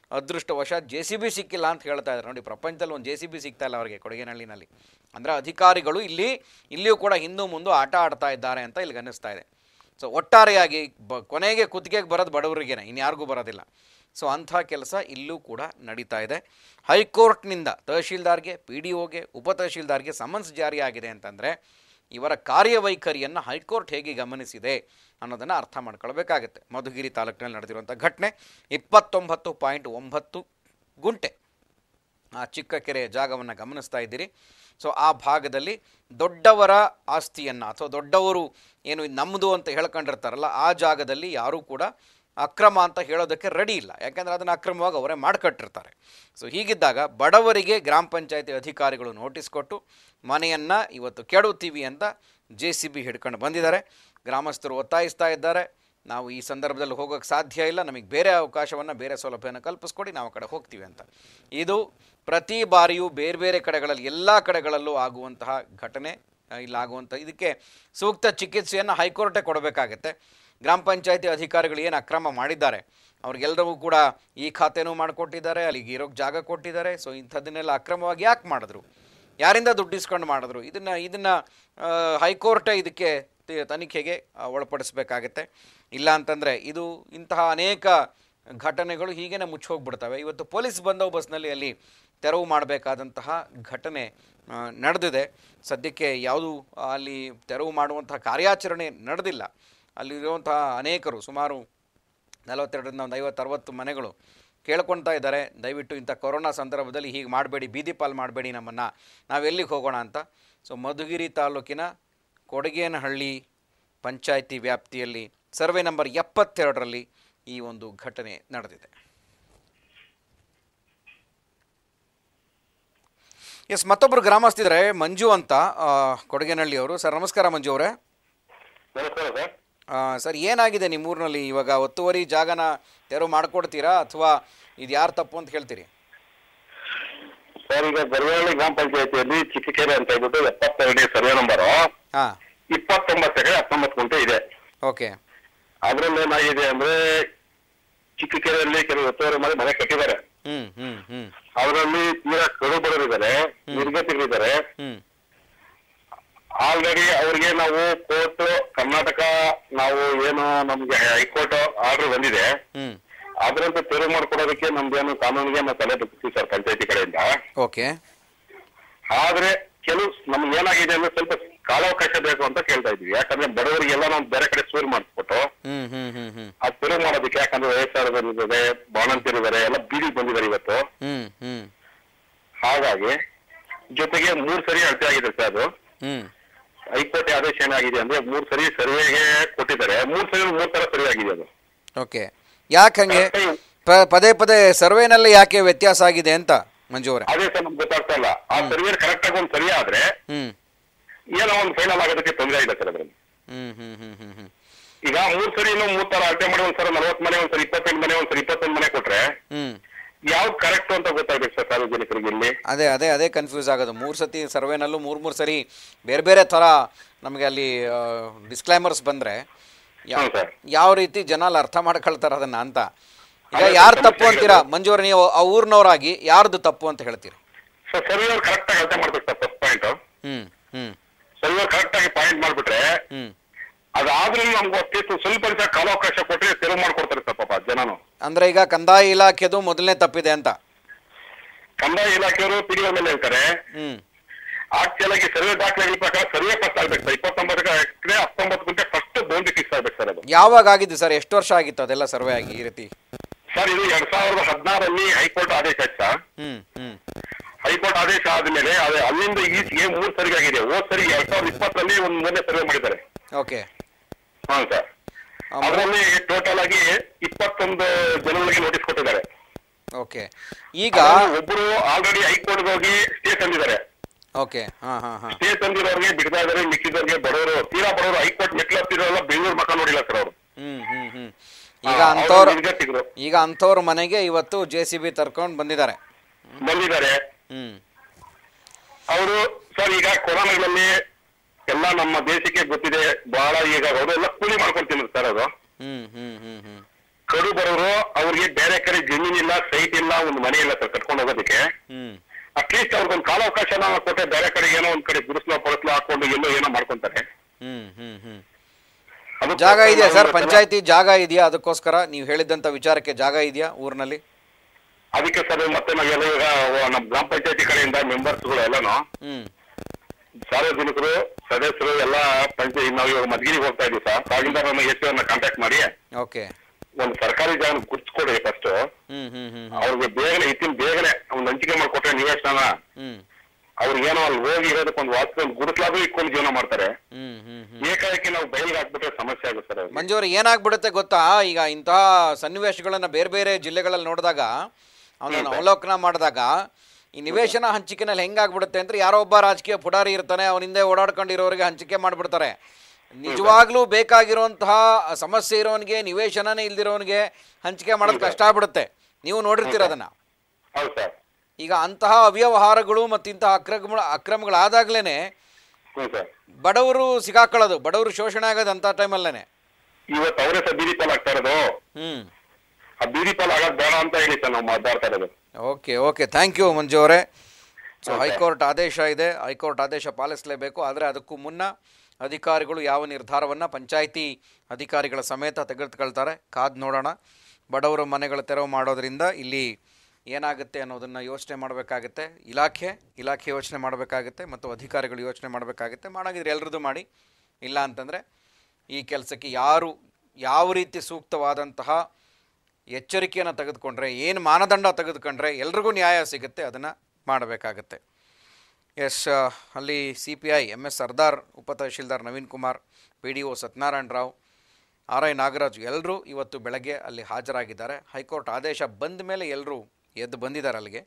ಅದೃಷ್ಟವಶಾತ್ ಜೆ ಸಿ ಬಿ ಸಿಕ್ಕಿಲ್ಲ ಅಂತ ಹೇಳ್ತಾ ಇದ್ದಾರೆ ನೋಡಿ ಪ್ರಪಂಚದಲ್ಲಿ ಒಂದು ಜೆ ಸಿ ಬಿ ಸಿಗ್ತಾ ಇಲ್ಲ ಅವರಿಗೆ ಕೊಡಗೇನಹಳ್ಳಿನಲ್ಲಿ ಅಂದರೆ ಅಧಿಕಾರಿಗಳು ಇಲ್ಲಿ ಇಲ್ಲಿಯೂ ಕೂಡ ಹಿಂದೂ ಮುಂದೆ ಆಟ ಆಡ್ತಾ ಇದ್ದಾರೆ ಅಂತ ಇಲ್ಲಿ ಅನ್ನಿಸ್ತಾ ಇದೆ ಸೊ ಒಟ್ಟಾರೆಯಾಗಿ ಬ ಕೊನೆಗೆ ಕುತ್ತಿಗೆಗೆ ಬರೋದು ಬಡವರಿಗೇನೆ ಇನ್ಯಾರಿಗೂ ಬರೋದಿಲ್ಲ ಸೊ ಅಂಥ ಕೆಲಸ ಇಲ್ಲೂ ಕೂಡ ನಡೀತಾ ಇದೆ ಹೈಕೋರ್ಟ್ನಿಂದ ತಹಶೀಲ್ದಾರ್ಗೆ ಪಿ ಡಿ ಒಗೆ ಉಪ ತಹಶೀಲ್ದಾರ್ಗೆ ಸಮನ್ಸ್ ಜಾರಿಯಾಗಿದೆ ಅಂತಂದರೆ ಇವರ ಕಾರ್ಯವೈಖರಿಯನ್ನು ಹೈಕೋರ್ಟ್ ಹೇಗೆ ಗಮನಿಸಿದೆ ಅನ್ನೋದನ್ನು ಅರ್ಥ ಮಾಡ್ಕೊಳ್ಬೇಕಾಗತ್ತೆ ಮಧುಗಿರಿ ತಾಲೂಕಿನಲ್ಲಿ ನಡೆದಿರುವಂಥ ಘಟನೆ ಇಪ್ಪತ್ತೊಂಬತ್ತು ಪಾಯಿಂಟ್ ಒಂಬತ್ತು ಗುಂಟೆ ಆ ಚಿಕ್ಕ ಕೆರೆ ಜಾಗವನ್ನು ಗಮನಿಸ್ತಾ ಇದ್ದೀರಿ ಸೊ ಆ ಭಾಗದಲ್ಲಿ ದೊಡ್ಡವರ ಆಸ್ತಿಯನ್ನು ಅಥವಾ ದೊಡ್ಡವರು ಏನು ಇದು ನಮ್ಮದು ಅಂತ ಹೇಳ್ಕೊಂಡಿರ್ತಾರಲ್ಲ ಆ ಜಾಗದಲ್ಲಿ ಯಾರೂ ಕೂಡ ಅಕ್ರಮ ಅಂತ ಹೇಳೋದಕ್ಕೆ ರೆಡಿ ಇಲ್ಲ ಯಾಕೆಂದರೆ ಅದನ್ನು ಅಕ್ರಮವಾಗಿ ಅವರೇ ಮಾಡ್ಕಟ್ಟಿರ್ತಾರೆ ಸೊ ಹೀಗಿದ್ದಾಗ ಬಡವರಿಗೆ ಗ್ರಾಮ ಪಂಚಾಯತಿ ಅಧಿಕಾರಿಗಳು ನೋಟಿಸ್ ಕೊಟ್ಟು ಮನೆಯನ್ನು ಇವತ್ತು ಕೆಡುತ್ತೀವಿ ಅಂತ ಜೆ ಸಿ ಬಿ ಹಿಡ್ಕೊಂಡು ಬಂದಿದ್ದಾರೆ ಗ್ರಾಮಸ್ಥರು ಒತ್ತಾಯಿಸ್ತಾ ಇದ್ದಾರೆ ನಾವು ಈ ಸಂದರ್ಭದಲ್ಲಿ ಹೋಗೋಕ್ಕೆ ಸಾಧ್ಯ ಇಲ್ಲ ನಮಗೆ ಬೇರೆ ಅವಕಾಶವನ್ನು ಬೇರೆ ಸೌಲಭ್ಯನ ಕಲ್ಪಿಸ್ಕೊಡಿ ನಾವು ಆ ಕಡೆ ಹೋಗ್ತೀವಿ ಅಂತ ಇದು ಪ್ರತಿ ಬಾರಿಯೂ ಬೇರೆ ಬೇರೆ ಕಡೆಗಳಲ್ಲಿ ಎಲ್ಲ ಕಡೆಗಳಲ್ಲೂ ಆಗುವಂತಹ ಘಟನೆ ಆ, ಇಲ್ಲಾಗುವಂಥ ಇದಕ್ಕೆ ಸೂಕ್ತ ಚಿಕಿತ್ಸೆಯನ್ನು ಹೈಕೋರ್ಟೇ ಕೊಡಬೇಕಾಗತ್ತೆ ಗ್ರಾಮ ಪಂಚಾಯತಿ ಅಧಿಕಾರಿಗಳು ಏನು ಅಕ್ರಮ ಮಾಡಿದ್ದಾರೆ ಅವ್ರಿಗೆಲ್ಲರಿಗೂ ಕೂಡ ಈ ಖಾತೆನೂ ಮಾಡಿಕೊಟ್ಟಿದ್ದಾರೆ ಅಲ್ಲಿಗೆ ಇರೋಕ್ಕೆ ಜಾಗ ಕೊಟ್ಟಿದ್ದಾರೆ ಸೊ ಇಂಥದ್ದನ್ನೆಲ್ಲ ಅಕ್ರಮವಾಗಿ ಯಾಕೆ ಮಾಡಿದ್ರು ಯಾರಿಂದ ದುಡ್ಡು ಇಸ್ಕೊಂಡು ಮಾಡಿದ್ರು ಇದನ್ನು ಇದನ್ನು ಹೈಕೋರ್ಟೇ ಇದಕ್ಕೆ ತಿ- ತನಿಖೆಗೆ ಆ, ಒಳಪಡಿಸ್ಬೇಕಾಗತ್ತೆ ಇಲ್ಲ ಅಂತಂದರೆ ಇದು ಇಂತಹ ಅನೇಕ ಘಟನೆಗಳು ಹೀಗೇನೆ ಮುಚ್ಚೋಗ್ಬಿಡ್ತವೆ ಇವತ್ತು ಪೊಲೀಸ್ ಬಂದೋಬಸ್ತ್ನಲ್ಲಿ ಅಲ್ಲಿ ತೆರವು ಮಾಡಬೇಕಾದಂತಹ ಘಟನೆ ಆ, ನಡೆದಿದೆ ಸದ್ಯಕ್ಕೆ ಯಾವುದು ಅಲ್ಲಿ ತೆರವು ಮಾಡುವಂತಹ ಕಾರ್ಯಾಚರಣೆ ನಡೆದಿಲ್ಲ ಅಲ್ಲಿರುವಂತಹ ಅನೇಕರು ಸುಮಾರು ನಲವತ್ತೆರಡರಿಂದ ಒಂದು ಐವತ್ತು ಅರವತ್ತು ಮನೆಗಳು ಕೇಳ್ಕೊಳ್ತಾ ಇದ್ದಾರೆ ದಯವಿಟ್ಟು ಇಂಥ ಕೊರೋನಾ ಸಂದರ್ಭದಲ್ಲಿ ಹೀಗೆ ಮಾಡಬೇಡಿ ಬೀದಿ ಪಾಲು ಮಾಡಬೇಡಿ ನಮ್ಮನ್ನು ನಾವು ಎಲ್ಲಿಗೆ ಹೋಗೋಣ ಅಂತ ಸೊ ಮಧುಗಿರಿ ತಾಲೂಕಿನ ಕೊಡಗೇನಹಳ್ಳಿ ಪಂಚಾಯಿತಿ ವ್ಯಾಪ್ತಿಯಲ್ಲಿ ಸರ್ವೆ ನಂಬರ್ ಎಪ್ಪತ್ತೆರಡರಲ್ಲಿ ಈ ಒಂದು ಘಟನೆ ನಡೆದಿದೆ ಎಸ್ ಮತ್ತೊಬ್ಬರು ಗ್ರಾಮಸ್ಥಿದ್ರೆ ಮಂಜು ಅಂತ ಆ, ಕೊಡಗೇನಹಳ್ಳಿಯವರು ಸರ್ ನಮಸ್ಕಾರ ಮಂಜು ಅವರೇ ನಮಸ್ಕಾರ ಸರ್ ಆ, ಸರ್ ಏನಾಗಿದೆ ನಿಮ್ಮೂರಿನಲ್ಲಿ ಇವಾಗ ಒತ್ತುವರಿ ಜಾಗನ ತೆರವು ಮಾಡಿಕೊಡ್ತೀರಾ ಅಥವಾ ಇದು ಯಾರು ತಪ್ಪು ಅಂತ ಹೇಳ್ತೀರಿ ಸರ್ ಈಗ ಗರ್ವಹಳ್ಳಿ ಗ್ರಾಮ ಪಂಚಾಯತಿಯಲ್ಲಿ ಚಿಕ್ಕಕೆರೆ ಅಂತ ಹೇಳ್ಬಿಟ್ಟು ಎಪ್ಪತ್ತೆರಡನೇ ಸರ್ವೆ ನಂಬರು ಹಾಂ ಇಪ್ಪತ್ತೊಂಬತ್ತು ಎಕರೆ ಹತ್ತೊಂಬತ್ತು ಗುಂಟೆ ಇದೆ ಓಕೆ ಅದ್ರಲ್ಲಿ ಏನಾಗಿದೆ ಅಂದ್ರೆ ಚಿಕ್ಕಕೆರೆಯಲ್ಲಿ ಕೆಲವು ಒತ್ತುವರಿ ಮಾಡಿ ಮನೆ ಕಟ್ಟಿದ್ದಾರೆ ಹ್ಞೂ ಹ್ಞೂ ಹ್ಞೂ ಅವರಲ್ಲಿ ತೀರಾ ಕಡು ಬಡವರಿದ್ದಾರೆ ನಿರ್ಗತಿಗಳಿದ್ದಾರೆ ಹ್ಞೂ ಆಲ್ರೆಡಿ ಅವ್ರಿಗೆ ನಾವು ಕೋರ್ಟ್ ಕರ್ನಾಟಕ ನಾವು ಏನು ನಮ್ಗೆ ಹೈಕೋರ್ಟ್ ಆರ್ಡರ್ ಬಂದಿದೆ ಹ್ಞೂ ಅದರಂತೆ ತೆರವು ಮಾಡ್ಕೊಡೋದಕ್ಕೆ ನಮ್ದೇನು ಕಾನೂನಿಗೆ ನಾವು ತಲೆ ತಪ್ಪಿಸ್ತೀವಿ ಸರ್ ಪಂಚಾಯತಿ ಕಡೆಯಿಂದ ಓಕೆ ಆದ್ರೆ ಕೆಲವು ನಮ್ಗೆ ಏನಾಗಿದೆ ಅಂದ್ರೆ ಸ್ವಲ್ಪ ಕಾಲಾವಕಾಶ ಬೇಕು ಅಂತ ಕೇಳ್ತಾ ಇದ್ವಿ ಯಾಕಂದ್ರೆ ಬಡವರಿಗೆಲ್ಲ ನಾವು ಬೇರೆ ಕಡೆ ಸೂರು ಮಾಡಿಸ್ಬಿಟ್ಟು ಹ್ಞೂ ಹ್ಞೂ ಹ್ಞೂ ಹ್ಞೂ ಅದು ತೆರವು ಮಾಡೋದಕ್ಕೆ ಯಾಕಂದ್ರೆ ವಯಸ್ಸಾದವರಿದ್ದಾರೆ ಬಾಣಂತಿರಿದ್ದಾರೆ ಎಲ್ಲ ಬೀದಿಗೆ ಬಂದಿದ್ದಾರೆ ಇವತ್ತು ಹ್ಞೂ ಹ್ಞೂ ಹಾಗಾಗಿ ಜೊತೆಗೆ ಮೂರ್ ಸರಿ ಅಳತೆ ಆಗಿದೆ ಸರ್ ಅದು ಹ್ಞೂ ಹೈಕೋರ್ಟ್ ಆದೇಶ ಏನಾಗಿದೆ ಅಂದ್ರೆ ಮೂರ್ ಸರಿ ಸರ್ವೆಗೆ ಕೊಟ್ಟಿದ್ದಾರೆ ಮೂರ್ ಸರಿ ಮೂರ್ ತರ ಸರಿ ಆಗಿದೆ ಅದು ಓಕೆ ಯಾಕೆ ಹಂಗೆ ಪ ಪದೇ ಪದೇ ಸರ್ವೇನಲ್ಲಿ ಯಾಕೆ ವ್ಯತ್ಯಾಸ ಆಗಿದೆ ಅಂತ ಮಂಜು ಅವರೇ ಅದೇ ಸರ್ ನಮ್ಗೆ ಗೊತ್ತಾಗ್ತಾ ಇಲ್ಲ ಆ ಸರ್ವೆ ಕರೆಕ್ಟ್ ಆಗಿ ಒಂದು ಸರಿ ಆದ್ರೆ ಹ್ಞೂ ಏನೋ ಒಂದು ಫೈನಲ್ ಆಗೋದಕ್ಕೆ ತೊಂದರೆ ಇದೆ ಸರ್ ಅದ್ರಲ್ಲಿ ಹ್ಞೂ ಹ್ಞೂ ಹ್ಞೂ ಹ್ಞೂ ಹ್ಞೂ ಈಗ ಮೂರ್ ಸರಿ ಇನ್ನೂ ಮೂರ್ ತರ ಅಳತೆ ಮಾಡಿ ಒಂದ್ಸಲ ನಲ್ವತ್ ಮನೆ ಒಂದ್ಸರಿ ಇಪ್ಪತ್ತೆಂಟು ಮನೆ ಒಂದ್ಸರಿ ಇಪ್ಪತ್ತೊಂದು ಮನೆ ಕೊಟ್ರೆ ಹ್ಞೂ ಯಾವ್ದು ಕರೆಕ್ಟ್ ಅಂತ ಗೊತ್ತಾಗ್ಬೇಕು ಸರ್ ಸಾರ್ವಜನಿಕರಿಗೆ ಇಲ್ಲಿ ಅದೇ ಅದೇ ಅದೇ ಕನ್ಫ್ಯೂಸ್ ಆಗೋದು ಮೂರು ಸತಿ ಸರ್ವೇನಲ್ಲೂ ಮೂರು ಮೂರು ಸರಿ ಬೇರೆ ಬೇರೆ ಥರ ನಮಗೆ ಅಲ್ಲಿ ಡಿಸ್ಕ್ಲೈಮರ್ಸ್ ಬಂದರೆ ಹ್ಞೂ ಸರ್ ಯಾವ ರೀತಿ ಜನ ಅಲ್ಲಿ ಅರ್ಥ ಮಾಡ್ಕೊಳ್ತಾರೆ ಅದನ್ನ ಅಂತ ಈಗ ಯಾರು ತಪ್ಪು ಅಂತೀರಾ ಮಂಜೂರು ನೀವು ಆ ಊರಿನವರಾಗಿ ಯಾರ್ದು ತಪ್ಪು ಅಂತ ಹೇಳ್ತೀರಿ ಸೊ ಸರ್ವಿಯರ್ ಕರೆಕ್ಟ್ ಆಗಿ ಅಳತೆ ಮಾಡ್ಬೇಕು ಸರ್ ಫಸ್ಟ್ ಪಾಯಿಂಟ್ ಹ್ಞೂ ಹ್ಞೂ ಸರ್ವಿಯರ್ ಕರೆಕ್ಟ್ ಆಗಿ ಪಾಯಿಂಟ್ ಮಾಡ್ಬಿಟ್ರೆ ಹ್ಞೂ ಅದಾದ್ರೂ ನಮ್ಗೆ ಅಷ್ಟಿಷ್ಟು ಸ್ವಲ್ಪ ದಿವಸ ಕಾಲಾವಕಾಶ ಕೊಟ್ರೆ ತೆರವು ಮಾಡ್ಕೊಡ್ತಾರೆ ಸರ್ ಪಾಪ ಜನನು ಅಂದರೆ ಈಗ ಕಂದಾಯ ಇಲಾಖೆದು ಮೊದಲನೇ ತಪ್ಪಿದೆ ಅಂತ ಕಂದಾಯ ಇಲಾಖೆಯವರು ಪಿಡಿಒ ಮೇಲೆ ಹೇಳ್ತಾರೆ ಹ್ಞೂ ಆಕ್ಚುಲ್ ಆಗಿ ಸರ್ವೆ ದಾಖಲೆಗಳ ಪ್ರಕಾರ ಸರ್ವೆ ಫಸ್ಟ್ ಆಗ್ಬೇಕು ಸರ್ ಇಪ್ಪತ್ತೊಂಬತ್ತು ಎಕರೆ ಹತ್ತೊಂಬತ್ತು ಗಂಟೆ ಫಸ್ಟ್ ಬೌಂಡ್ರಿ ಫಿಕ್ಸ್ ಆಗ್ಬೇಕು ಸರ್ ಅದು ಯಾವಾಗ ಆಗಿದ್ದು ಸರ್ ಎಷ್ಟು ವರ್ಷ ಆಗಿತ್ತು ಅದೆಲ್ಲ ಸರ್ವೆ ಆಗಿ ಈ ರೀತಿ ಸರ್ ಇದು ಎರಡ್ ಸಾವಿರದ ಹದಿನಾರಲ್ಲಿ ಹೈಕೋರ್ಟ್ ಆದೇಶ ಆಯ್ತು ಸರ್ ಹ್ಞೂ ಹ್ಞೂ ಹೈಕೋರ್ಟ್ ಆದೇಶ ಆದ್ಮೇಲೆ ಅದು ಅಲ್ಲಿಂದ ಈಚೆಗೆ ಮೂರ್ ಸರಿ ಆಗಿದೆ ಹೋದ್ ಸರಿ ಎರಡ್ ಸಾವಿರದ ಇಪ್ಪತ್ತರಲ್ಲಿ ಒಂದ್ ಮೂರನೇ ಸರ್ವೆ ಮಾಡಿದ್ದಾರೆ ಓಕೆ ಹಾ ಸರ್ ಆ, ಅದರಲ್ಲಿ ಟೋಟಲ್ ಆಗಿ ಇಪ್ಪತ್ತೊಂದು ಜನಗಳಿಗೆ ನೋಟಿಸ್ ಕೊಟ್ಟಿದ್ದಾರೆ ಓಕೆ ಈಗ ಅದ್ರಲ್ಲಿ ಒಬ್ರು ಆಲ್ರೆಡಿ ಹೈಕೋರ್ಟ್ ಹೋಗಿ ಸ್ಟೇ ತಂದಿದ್ದಾರೆ ಓಕೆ ಹಾಂ ಹಾಂ ಹಾಂ ಸ್ಟೇ ತಂದಿರೋರಿಗೆ ಬಿಡ್ತಾ ಇದಾರೆ ಮಿಕ್ಕಿದವ್ರಿಗೆ ಬಡವರು ತೀರಾ ಬಡವರು ಹೈಕೋರ್ಟ್ ಮೆಟ್ಲು ಹತ್ತಿರೋಲ್ಲ ಬೆಂಗಳೂರು ಮಕ್ಕ ನೋಡಿಲ್ಲ ಸರ್ ಅವರು ಹ್ಞೂ ಹ್ಞೂ ಹ್ಞೂ ಈಗ ಅಂಥವ್ರು ನಿರ್ಗತಿಕರು ಈಗ ಅಂಥವ್ರ ಮನೆಗೆ ಇವತ್ತು ಜೆ ಸಿ ಬಿ ತರ್ಕೊಂಡು ಬಂದಿದ್ದಾರೆ ಬಂದಿದ್ದಾರೆ ಹ್ಞೂ ಅವರು ಸರ್ ಈಗ ಕೊರೋನಾಗಳಲ್ಲಿ ಎಲ್ಲ ನಮ್ಮ ದೇಶಕ್ಕೆ ಗೊತ್ತಿದೆ ಬಹಳ ಈಗ ಅವರೆಲ್ಲ ಕೂಲಿ ಮಾಡ್ಕೊಂಡು ತಿನ್ನೋದು ಸರ್ ಅದು ಹ್ಞೂ ಹ್ಞೂ ಹ್ಞೂ ಹ್ಞೂ ಕಡು ಬರೋರು ಅವ್ರಿಗೆ ಬೇರೆ ಕಡೆ ಜಮೀನ್ ಇಲ್ಲ ಸೈಟ್ ಇಲ್ಲ ಒಂದು ಮನೆ ಇಲ್ಲ ಸರ್ ಕಟ್ಕೊಂಡು ಹೋಗೋದಕ್ಕೆ ಹ್ಮ್ ಅಟ್ಲೀಸ್ಟ್ ಅವ್ರಿಗೊಂದು ಕಾಲಾವಕಾಶನ ಕೊಟ್ಟೆ ಬೇರೆ ಕಡೆಗೆ ಏನೋ ಒಂದ್ ಕಡೆ ಗುಡಿಸ್ಲೋ ಪಡಸ್ಲೋ ಹಾಕೊಂಡು ಎಲ್ಲೋ ಏನೋ ಮಾಡ್ಕೊಂತಾರೆ ಹ್ಮ್ ಹ್ಮ್ ಹ್ಮ್ ಅದಕ್ಕೋಸ್ಕರ ಜಾಗ ಇದೆಯಾ ಸರ್ ನಾವು ಪಂಚಾಯತಿ ಜಾಗ ಇದೆಯಾ ಅದಕ್ಕೋಸ್ಕರ ನೀವು ಹೇಳಿದಂತ ವಿಚಾರಕ್ಕೆ ಜಾಗ ಇದೆಯಾ ಊರಿನಲ್ಲಿ ಅದಕ್ಕೆ ಸರ್ ಮತ್ತೆ ನಾವೆಲ್ಲ ಈಗ ನಮ್ಮ ಗ್ರಾಮ ಪಂಚಾಯತಿ ಕಡೆಯಿಂದ ಮೆಂಬರ್ಸ್ಗಳು ಎಲ್ಲಾನು ಹ್ಮ್ ಸಾರ್ವಜನಿಕರು ಸದಸ್ಯರು ಎಲ್ಲ ಪಂಚಾಯತ್ ನಾವು ಇವಾಗ ಮದ್ಗಿರಿಗೆ ಹೋಗ್ತಾ ಇದೀವಿ ಸರ್ ತಹಸೀಲ್ದಾರ್ ಎಷ್ಟು ಕಾಂಟ್ಯಾಕ್ಟ್ ಮಾಡಿ ಓಕೆ ಒಂದು ಸರ್ಕಾರಿ ಜಾಗ ಗುರ್ತಿಸ್ಕೊಡಿ ಫಸ್ಟ್ ಹ್ಮ್ ಹ್ಮ್ ಹ್ಮ್ ಹ್ಮ್ ಅವ್ರಿಗೆ ಬೇಗನೆ ಇತ್ತಿನ ಬೇಗನೆ ಒಂದು ಹಂಚಿಕೆ ಮಾಡ್ಕೊಟ್ರೆ ನಿವೇಶನ ಹ್ಮ್ ಅವ್ರಿಗೇನೋ ಅಲ್ಲಿ ಹೋಗಿ ಇರೋದಕ್ಕೆ ಒಂದು ವಾಸ್ತು ಒಂದು ಗುರುತ್ಲಾದ್ರೂ ಇಟ್ಕೊಂಡು ಜೀವನ ಮಾಡ್ತಾರೆ ಹ್ಮ್ ಹ್ಮ್ ಹ್ಮ್ ಏಕಾಏಕಿ ನಾವು ಬಯಲಿಗೆ ಹಾಕ್ಬಿಟ್ರೆ ಸಮಸ್ಯೆ ಆಗುತ್ತೆ ಸರ್ ಅವ್ರಿಗೆ. ಮಂಜು ಅವ್ರೆ ಏನಾಗ್ಬಿಡುತ್ತೆ ಗೊತ್ತಾ ಈಗ ಇಂತಹ ಸನ್ನಿವೇಶಗಳನ್ನ ಬೇರೆ ಬೇರೆ ಜಿಲ್ಲೆಗಳಲ್ಲಿ ನೋಡಿದಾಗ ಅವನನ್ನು ಅವಲೋಕನ ಮಾಡಿದಾಗ ಈ ನಿವೇಶನ ಹಂಚಿಕೆನಲ್ಲಿ ಹೆಂಗಾಗ್ಬಿಡುತ್ತೆ ಅಂದ್ರೆ ಯಾರೋ ಒಬ್ಬ ರಾಜಕೀಯ ಪುಡಾರಿ ಇರ್ತಾನೆ ಅವನ ಹಿಂದೆ ಓಡಾಡ್ಕೊಂಡಿರೋರಿಗೆ ಹಂಚಿಕೆ ಮಾಡಿಬಿಡ್ತಾರೆ ನಿಜವಾಗ್ಲೂ ಬೇಕಾಗಿರುವಂತಹ ಸಮಸ್ಯೆ ಇರೋನಿಗೆ ನಿವೇಶನನೇ ಇಲ್ದಿರೋನಿಗೆ ಹಂಚಿಕೆ ಮಾಡೋದು ಕಷ್ಟ ಆಗ್ಬಿಡುತ್ತೆ ನೀವು ನೋಡಿರ್ತೀರ ಅದನ್ನ ಹೌದು ಸರ್ ಈಗ ಅಂತಹ ಅವ್ಯವಹಾರಗಳು ಮತ್ತು ಇಂತಹ ಅಕ್ರಮ ಅಕ್ರಮಗಳಾದಾಗ್ಲೇ ಹ್ಞೂ ಸರ್ ಬಡವರು ಸಿಗಾಕೊಳ್ಳೋದು ಬಡವರು ಶೋಷಣೆ ಆಗೋದು ಅಂಥ ಟೈಮಲ್ಲೇ ಇವತ್ತು ಅವರೇ ಸರ್ ಬೀದಿ ಪಾಲ್ ಆಗ್ತಾ ಇರೋದು ಹ್ಮ್ ಆ ಬೀದಿ ಪಾಲ್ ಆಗೋದು ಬೇಡ ಅಂತ ಹೇಳಿ ಸರ್ ನಾವು ಮಾತಾಡ್ತಾ ಇರೋದು okay okay thank you Manju ಅವರೇ ಸೊ Okay. ಹೈಕೋರ್ಟ್ ಆದೇಶ ಇದೆ ಹೈಕೋರ್ಟ್ ಆದೇಶ ಪಾಲಿಸಲೇಬೇಕು ಆದರೆ ಅದಕ್ಕೂ ಮುನ್ನ ಅಧಿಕಾರಿಗಳು ಯಾವ ನಿರ್ಧಾರವನ್ನು ಪಂಚಾಯಿತಿ ಅಧಿಕಾರಿಗಳ ಸಮೇತ ತೆಗೆದುಕೊಳ್ತಾರೆ ಕಾದು ನೋಡೋಣ ಬಡವರ ಮನೆಗಳ ತೆರವು ಮಾಡೋದ್ರಿಂದ ಇಲ್ಲಿ ಏನಾಗುತ್ತೆ ಅನ್ನೋದನ್ನು ಯೋಚನೆ ಮಾಡಬೇಕಾಗುತ್ತೆ ಇಲಾಖೆ ಇಲಾಖೆ ಯೋಚನೆ ಮಾಡಬೇಕಾಗುತ್ತೆ ಮತ್ತು ಅಧಿಕಾರಿಗಳು ಯೋಚನೆ ಮಾಡಬೇಕಾಗುತ್ತೆ ಮಾಡಾಗಿದ್ರೆ ಎಲ್ರದ್ದು ಮಾಡಿ ಇಲ್ಲ ಅಂತಂದರೆ ಈ ಕೆಲಸಕ್ಕೆ ಯಾರು ಯಾವ ರೀತಿ ಸೂಕ್ತವಾದಂತಹ ಎಚ್ಚರಿಕೆಯನ್ನು ತೆಗೆದುಕೊಂಡ್ರೆ ಏನು ಮಾನದಂಡ ತೆಗೆದುಕೊಂಡ್ರೆ ಎಲ್ರಿಗೂ ನ್ಯಾಯ ಸಿಗುತ್ತೆ ಅದನ್ನು ಮಾಡಬೇಕಾಗತ್ತೆ ಎಸ್ ಅಲ್ಲಿ C P I M S Sardar ಉಪ ತಹಶೀಲ್ದಾರ್ Naveen Kumar P D O Satyanarayana Rao R I Nagaraj ಎಲ್ಲರೂ ಇವತ್ತು ಬೆಳಗ್ಗೆ ಅಲ್ಲಿ ಹಾಜರಾಗಿದ್ದಾರೆ ಹೈಕೋರ್ಟ್ ಆದೇಶ ಬಂದ ಮೇಲೆ ಎಲ್ಲರೂ ಎದ್ದು ಬಂದಿದ್ದಾರೆ ಅಲ್ಲಿಗೆ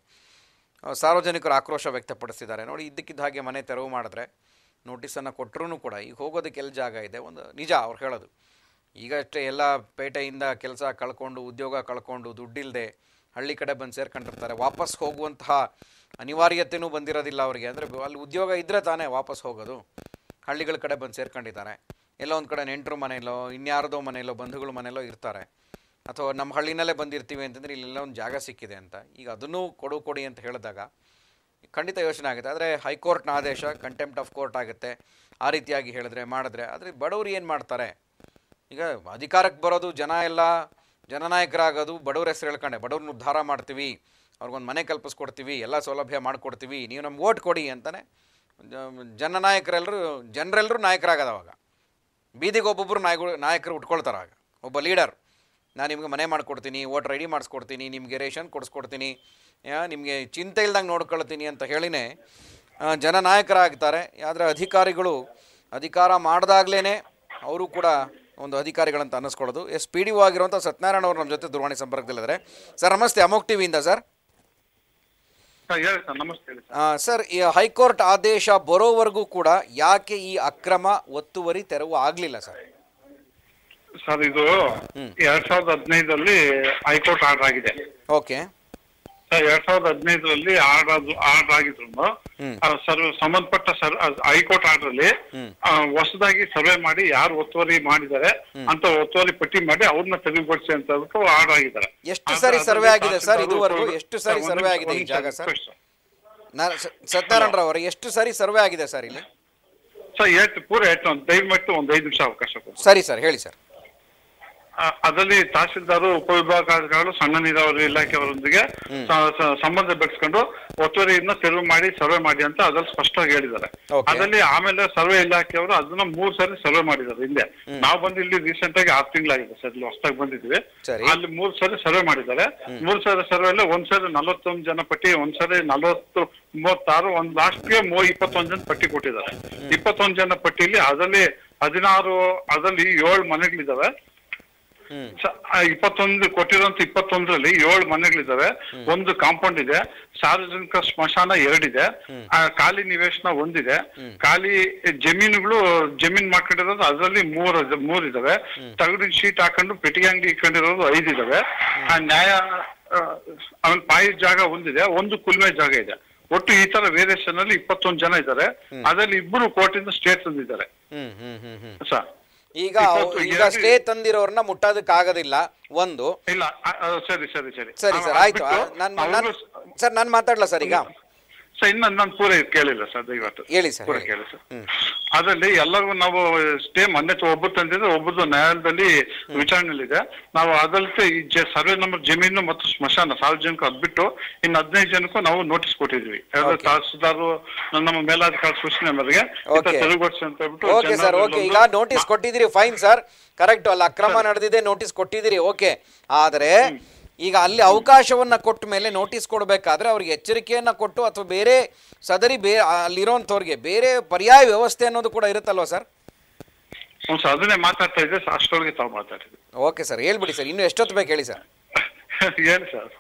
ಆ, ಸಾರ್ವಜನಿಕರು ಆಕ್ರೋಶ ವ್ಯಕ್ತಪಡಿಸಿದ್ದಾರೆ ನೋಡಿ ಇದ್ದಕ್ಕಿದ್ದ ಹಾಗೆ ಮನೆ ತೆರವು ಮಾಡಿದ್ರೆ ನೋಟಿಸನ್ನು ಕೊಟ್ಟರೂ ಕೂಡ ಈಗ ಹೋಗೋದಕ್ಕೆ ಎಲ್ಲಿ ಜಾಗ ಇದೆ ಒಂದು ನಿಜ ಅವ್ರು ಹೇಳೋದು ಈಗಷ್ಟೇ ಎಲ್ಲ ಪೇಟೆಯಿಂದ ಕೆಲಸ ಕಳ್ಕೊಂಡು ಉದ್ಯೋಗ ಕಳ್ಕೊಂಡು ದುಡ್ಡಿಲ್ಲದೆ ಹಳ್ಳಿ ಕಡೆ ಬಂದು ಸೇರ್ಕೊಂಡಿರ್ತಾರೆ ವಾಪಸ್ ಹೋಗುವಂತಹ ಅನಿವಾರ್ಯತೆಯೂ ಬಂದಿರೋದಿಲ್ಲ ಅವರಿಗೆ ಅಂದರೆ ಅಲ್ಲಿ ಉದ್ಯೋಗ ಇದ್ದರೆ ತಾನೇ ವಾಪಸ್ ಹೋಗೋದು ಹಳ್ಳಿಗಳ ಕಡೆ ಬಂದು ಸೇರ್ಕೊಂಡಿದ್ದಾರೆ ಎಲ್ಲೋ ಒಂದು ಕಡೆ ನೆಂಟರು ಮನೆಯಲ್ಲೋ ಇನ್ಯಾರದೋ ಮನೆಯಲ್ಲೋ ಬಂಧುಗಳ ಮನೆಯಲ್ಲೋ ಇರ್ತಾರೆ ಅಥವಾ ನಮ್ಮ ಹಳ್ಳಿನಲ್ಲೇ ಬಂದಿರ್ತೀವಿ ಅಂತಂದರೆ ಇಲ್ಲೆಲ್ಲ ಒಂದು ಜಾಗ ಸಿಕ್ಕಿದೆ ಅಂತ ಈಗ ಅದನ್ನೂ ಕೊಡು ಕೊಡಿ ಅಂತ ಹೇಳಿದಾಗ ಖಂಡಿತ ಯೋಚನೆ ಆಗುತ್ತೆ ಆದರೆ ಹೈಕೋರ್ಟ್ನ ಆದೇಶ ಕಂಟೆಂಪ್ಟ್ ಆಫ್ ಕೋರ್ಟ್ ಆಗುತ್ತೆ ಆ ರೀತಿಯಾಗಿ ಹೇಳಿದ್ರೆ ಮಾಡಿದ್ರೆ ಆದರೆ ಬಡವರು ಏನು ಮಾಡ್ತಾರೆ ಈಗ ಅಧಿಕಾರಕ್ಕೆ ಬರೋದು ಜನ ಎಲ್ಲ ಜನನಾಯಕರಾಗೋದು ಬಡವ್ರ ಹೆಸರು ಹೇಳ್ಕೊಂಡೆ ಬಡವ್ರನ್ನ ಉದ್ಧಾರ ಮಾಡ್ತೀವಿ ಅವ್ರಿಗೊಂದು ಮನೆ ಕಲ್ಪಿಸ್ಕೊಡ್ತೀವಿ ಎಲ್ಲ ಸೌಲಭ್ಯ ಮಾಡಿಕೊಡ್ತೀವಿ ನೀವು ನಮ್ಗೆ ಓಟ್ ಕೊಡಿ ಅಂತಲೇ ಜನನಾಯಕರೆಲ್ಲರೂ ಜನರೆಲ್ಲರೂ ನಾಯಕರಾಗೋದು ಅವಾಗ ಬೀದಿಗೆ ಒಬ್ಬೊಬ್ಬರು ನಾಯಕರು ನಾಯಕರು ಉಟ್ಕೊಳ್ತಾರೆ ಆಗ ಒಬ್ಬ ಲೀಡರ್ ನಾನು ನಿಮಗೆ ಮನೆ ಮಾಡಿಕೊಡ್ತೀನಿ ವೋಟ್ ರೆಡಿ ಮಾಡಿಸ್ಕೊಡ್ತೀನಿ ನಿಮಗೆ ರೇಷನ್ ಕೊಡಿಸ್ಕೊಡ್ತೀನಿ ಆ, ನಿಮಗೆ ಚಿಂತೆ ಇಲ್ದಂಗೆ ನೋಡ್ಕೊಳ್ತೀನಿ ಅಂತ ಹೇಳಿನೇ ಆ, ಜನನಾಯಕರಾಗ್ತಾರೆ ಆದರೆ ಅಧಿಕಾರಿಗಳು ಅಧಿಕಾರ ಮಾಡಿದಾಗ್ಲೇ ಅವರು ಕೂಡ ಒಂದು ಅಧಿಕಾರಿಗಳಂತ ಅನ್ನಿಸ್ಕೊಳ್ಳೋದು ಎಸ್ ಪಿ ಡಿ ಒ ಆಗಿರುವಂಥ ಸತ್ಯನಾರಾಯಣ ಅವರು ನಮ್ಮ ಜೊತೆ ದೂರವಾಣಿ ಸಂಪರ್ಕದಲ್ಲಿದ್ದಾರೆ ಸರ್ ನಮಸ್ತೆ ಅಮೋಕ್ ಟಿವಿಯಿಂದ ಸರ್ ಸರ್ ಹೇಳಿ ಸರ್ ನಮಸ್ತೆ ಹೇಳಿ ಸರ್ ಆ, ಸರ್ ಈ ಹೈಕೋರ್ಟ್ ಆದೇಶ ಬರೋವರೆಗೂ ಕೂಡ ಯಾಕೆ ಈ ಅಕ್ರಮ ಒತ್ತುವರಿ ತೆರವು ಆಗಲಿಲ್ಲ ಸರ್ ಸರ್ ಇದು ಎರಡ್ ಸಾವಿರದ ಹದಿನೈದರಲ್ಲಿ ಹೈಕೋರ್ಟ್ ಆರ್ಡರ್ ಆಗಿದೆ ಓಕೆ ಸರ್ ಎರಡ್ ಸಾವಿರದ ಹದಿನೈದರಲ್ಲಿ ಆರ್ಡರ್ ಆರ್ಡರ್ ಆಗಿದ್ರು ಸರ್ವೆ ಸಂಬಂಧಪಟ್ಟ ಸರ್ ಹೈಕೋರ್ಟ್ ಆರ್ಡರ್ ಅಲ್ಲಿ ಆ, ಹೊಸದಾಗಿ ಸರ್ವೆ ಮಾಡಿ ಯಾರು ಒತ್ತುವರಿ ಮಾಡಿದ್ದಾರೆ ಅಂತ ಒತ್ತುವರಿ ಪಟ್ಟಿ ಮಾಡಿ ಅವ್ರನ್ನ ತೆರವುಗೊಳಿಸಿ ಅಂತ ಹೇಳ್ಬಿಟ್ಟು ಆರ್ಡರ್ ಆಗಿದ್ದಾರೆ ಎಷ್ಟು ಆದ್ರೆ ಸರಿ ಅದರಲ್ಲಿ ಸರ್ವೆ ಆಗಿದೆ ಸರ್ ತಹಸೀಲ್ದಾರ್ ಇದುವರೆಗೂ ಒಬ್ಬರು- ಎಷ್ಟು ಸರಿ ಸರ್, ಸರ್ವೆ ಒಂದು- ಆಗಿದೆ ಈ ಒಂದು ಜಾಗ ಸರ್ ನಿಮಿಷ. ನಾ ಸತ್ಯನಾರಾಯಣ ರಾವ್ ಅವರೇ ಎಷ್ಟು ಸರಿ ಸರ್ವೆ ಆಗಿದೆ ಸರ್ ಇಲ್ಲಿ ಸರ್ ಎಷ್ಟು ಪೂರ ಎಷ್ಟು ಒಂದು ದಯವಿಟ್ಟು ಒಂದು ಐದು ನಿಮಿಷ ಅವಕಾಶ ಕೊಡಿ ಸರಿ ಸರ್ ಹೇಳಿ ಸರ್ ಆ, ಅದರಲ್ಲಿ ತಹಸೀಲ್ದಾರು ಉಪವಿಭಾಗಾಧಿಕಾರಿಗಳು ಸಣ್ಣ ನೀರಾವರಿ ಇಲಾಖೆಯವರೊಂದಿಗೆ ಸ- ಸ- ಸಂಬಂಧ ಬೆಳೆಸ್ಕೊಂಡು ಒತ್ತುವರಿಯನ್ನ ತೆರವು ಮಾಡಿ ಸರ್ವೆ ಮಾಡಿ ಅಂತ ಅದ್ರಲ್ಲಿ ಸ್ಪಷ್ಟವಾಗಿ ಹೇಳಿದ್ದಾರೆ Okay. ಅದರಲ್ಲಿ ಆಮೇಲೆ ಸರ್ವೆ ಇಲಾಖೆಯವರು ಅದನ್ನ ಮೂರ್ ಸರಿ ಸರ್ವೆ ಮಾಡಿದ್ದಾರೆ ಹಿಂದೆ ನಾವು ಬಂದು ಇಲ್ಲಿ ರೀಸೆಂಟ್ ಆಗಿ ಆರು ತಿಂಗಳಾಗಿದೆ ಸರ್ ಇಲ್ಲಿ ಹೊಸದಾಗಿ ಬಂದಿದ್ವಿ ಸರಿ. ಅಲ್ಲಿ ಮೂರ್ ಸರಿ ಸರ್ವೆ ಮಾಡಿದ್ದಾರೆ ಮೂರ್ ಸರಿ ಸರ್ವೆ ಅಲ್ಲಿ ಒಂದ್ ಸರಿ ನಲವತ್ತೊಂದು ಜನ ಪಟ್ಟಿ ಒಂದ್ ಸರಿ ನಲವತ್ತು ಮೂವತ್ತಾರು ಒಂದ್ ಲಾಸ್ಟ್ಗೆ ಮೂ ಇಪ್ಪತ್ತೊಂದು ಜನ ಪಟ್ಟಿ ಕೊಟ್ಟಿದ್ದಾರೆ ಇಪ್ಪತ್ತೊಂದು ಜನ ಪಟ್ಟಿಯಲ್ಲಿ ಅದರಲ್ಲಿ ಹದಿನಾರು ಅದರಲ್ಲಿ ಏಳು ಮನೆಗಳಿದಾವೆ ಹ್ಮ್ ಸ- ಆ ಇಪ್ಪತ್ತೊಂದು ಕೊಟ್ಟಿರುವಂತ ಇಪ್ಪತ್ತೊಂದರಲ್ಲಿ ಏಳು ಮನೆಗಳಿದಾವೆ ಒಂದು ಕಾಂಪೌಂಡ್ ಇದೆ ಸಾರ್ವಜನಿಕ ಸ್ಮಶಾನ ಎರಡಿದೆ ಆ, ಖಾಲಿ ನಿವೇಶನ ಒಂದಿದೆ ಖಾಲಿ ಜಮೀನುಗಳು ಜಮೀನ್ ಮಾಡ್ಕೊಂಡಿರೋದು ಅದರಲ್ಲಿ ಮೂರ್ ಮೂರ್ ಇದಾವೆ ತಗಡಿನ ಶೀಟ್ ಹಾಕೊಂಡು ಪೆಟ್ಟಿಗೆ ಅಂಗಡಿ ಇಟ್ಕೊಂಡಿರೋದು ಐದು ಇದಾವೆ ಆ ನ್ಯಾಯ ಆ, ಆಮೇಲೆ ಪಾಯಿ ಜಾಗ ಒಂದಿದೆ ಒಂದು ಕುಲ್ಮೆ ಜಾಗ ಇದೆ ಒಟ್ಟು ಈ ತರ ವೇರಿಯೇಷನ್ ಅಲ್ಲಿ ಇಪ್ಪತ್ತೊಂದು ಜನ ಇದ್ದಾರೆ ಅದರಲ್ಲಿ ಇಬ್ಬರು ಕೋರ್ಟಿಂದ ಸ್ಟೇಟ್ ತಂದಿದ್ದಾರೆ ಹ್ಮ್ ಹ್ಮ್ ಹ್ಮ್ ಹ್ಮ್ ಸರ್ ಈಗ ಅವ್- ಇಪ್ಪತ್ತು ಈಗ ಎರಡು- ಸ್ಟೇ ತಂದಿರೋರ್ನ ಮುಟ್ಟೋದಕ್ಕಾಗೋದಿಲ್ಲ ಒಂದು ಇಲ್ಲ ಆ, ಆ, ಸರಿ ಸರಿ ಸರಿ ಸರಿ ಆ, ಸರ್ ಆಯ್ತು ಅದ್ಬಿಟ್ಟು ನಾನು ಅವ್ರಿಗೂ ಸರ್ ನಾನು ಮಾತಾಡ್ಲಾ ಸರ್ ಈಗ ಸರ್ ಇನ್ನು ನಾನು ಪೂರ ಕೇಳಿಲ್ಲ ಸರ್ ದಯವಿಟ್ಟು ಹೇಳಿ ಸರ್ ಪೂರ ಹೇಳಿ. ಕೇಳಿ ಸರ್ ಅದರಲ್ಲಿ ಎಲ್ಲರಿಗೂ ನಾವು ಸ್ಟೇ ಮೊನ್ನೆ ಒಬ್ಬರು ತಂದಿದ್ರೆ ಒಬ್ಬರದು ನ್ಯಾಯಾಲಯದಲ್ಲಿ ವಿಚಾರಣೆಯಲ್ಲಿದೆ ನಾವು ಅದಲ್ಲದೆ ಈ ಜ- ಸರ್ವೆ ನಂಬರ್ ಜಮೀನು ಮತ್ತು ಸ್ಮಶಾನ ಸಾರ್ವಜನಿಕ ಅದ್ಬಿಟ್ಟು ಇನ್ನು ಹದಿನೈದು ಜನಕ್ಕೂ ನಾವು ನೋಟಿಸ್ ಕೊಟ್ಟಿದ್ವಿ ಯಾವ್ದು Okay. ತಹಸೀಲ್ದಾರು ನಮ್ಮ ಮೇಲಾಧಿಕಾರಿ ಸೂಚನೆ ಮೇರೆಗೆ Okay. ತೆರವುಗೊಳಿಸಿ ಅಂತ ಹೇಳ್ಬಿಟ್ಟು ಓಕೆ ಸರ್ ಜನರಲ್ಲಿ ಓಕೆ ಈಗ ಒಂದು- ನೋಟಿಸ್ ಕೊಟ್ಟಿದ್ದೀರಿ ಫೈನ್ ಸರ್ ಕರೆಕ್ಟ್ ಅಲ್ಲಿ ಅಕ್ರಮ ನಡೆದಿದೆ ನೋಟಿಸ್ ಕೊಟ್ಟಿದ್ದೀರಿ ಓಕೆ ಆದರೆ ಈಗ ಅಲ್ಲಿ ಅವಕಾಶವನ್ನ ಕೊಟ್ಟ ಮೇಲೆ ನೋಟಿಸ್ ಕೊಡಬೇಕಾದ್ರೆ ಅವ್ರಿಗೆ ಎಚ್ಚರಿಕೆಯನ್ನ ಕೊಟ್ಟು ಅಥವಾ ಬೇರೆ ಸದರಿ ಬೇ ಅಲ್ಲಿರೋಂಥವ್ರಿಗೆ ಬೇರೆ ಪರ್ಯಾಯ ವ್ಯವಸ್ಥೆ ಅನ್ನೋದು ಕೂಡ ಇರುತ್ತಲ್ವಾ ಸರ್ ಹ್ಞೂ ಸರ್ ಅದನ್ನೇ ಮಾತಾಡ್ತಾ ಇದ್ದೆ ಸರ್ ಅಷ್ಟರೊಳಗೆ ತಾವು ಮಾತಾಡಿದ್ವಿ ಓಕೆ ಸರ್ ಹೇಳ್ಬಿಡಿ ಸರ್ ಇನ್ನು ಎಷ್ಟೊತ್ತು ಬೇಕು ಹೇಳಿ ಸರ್ ಏನು ಸರ್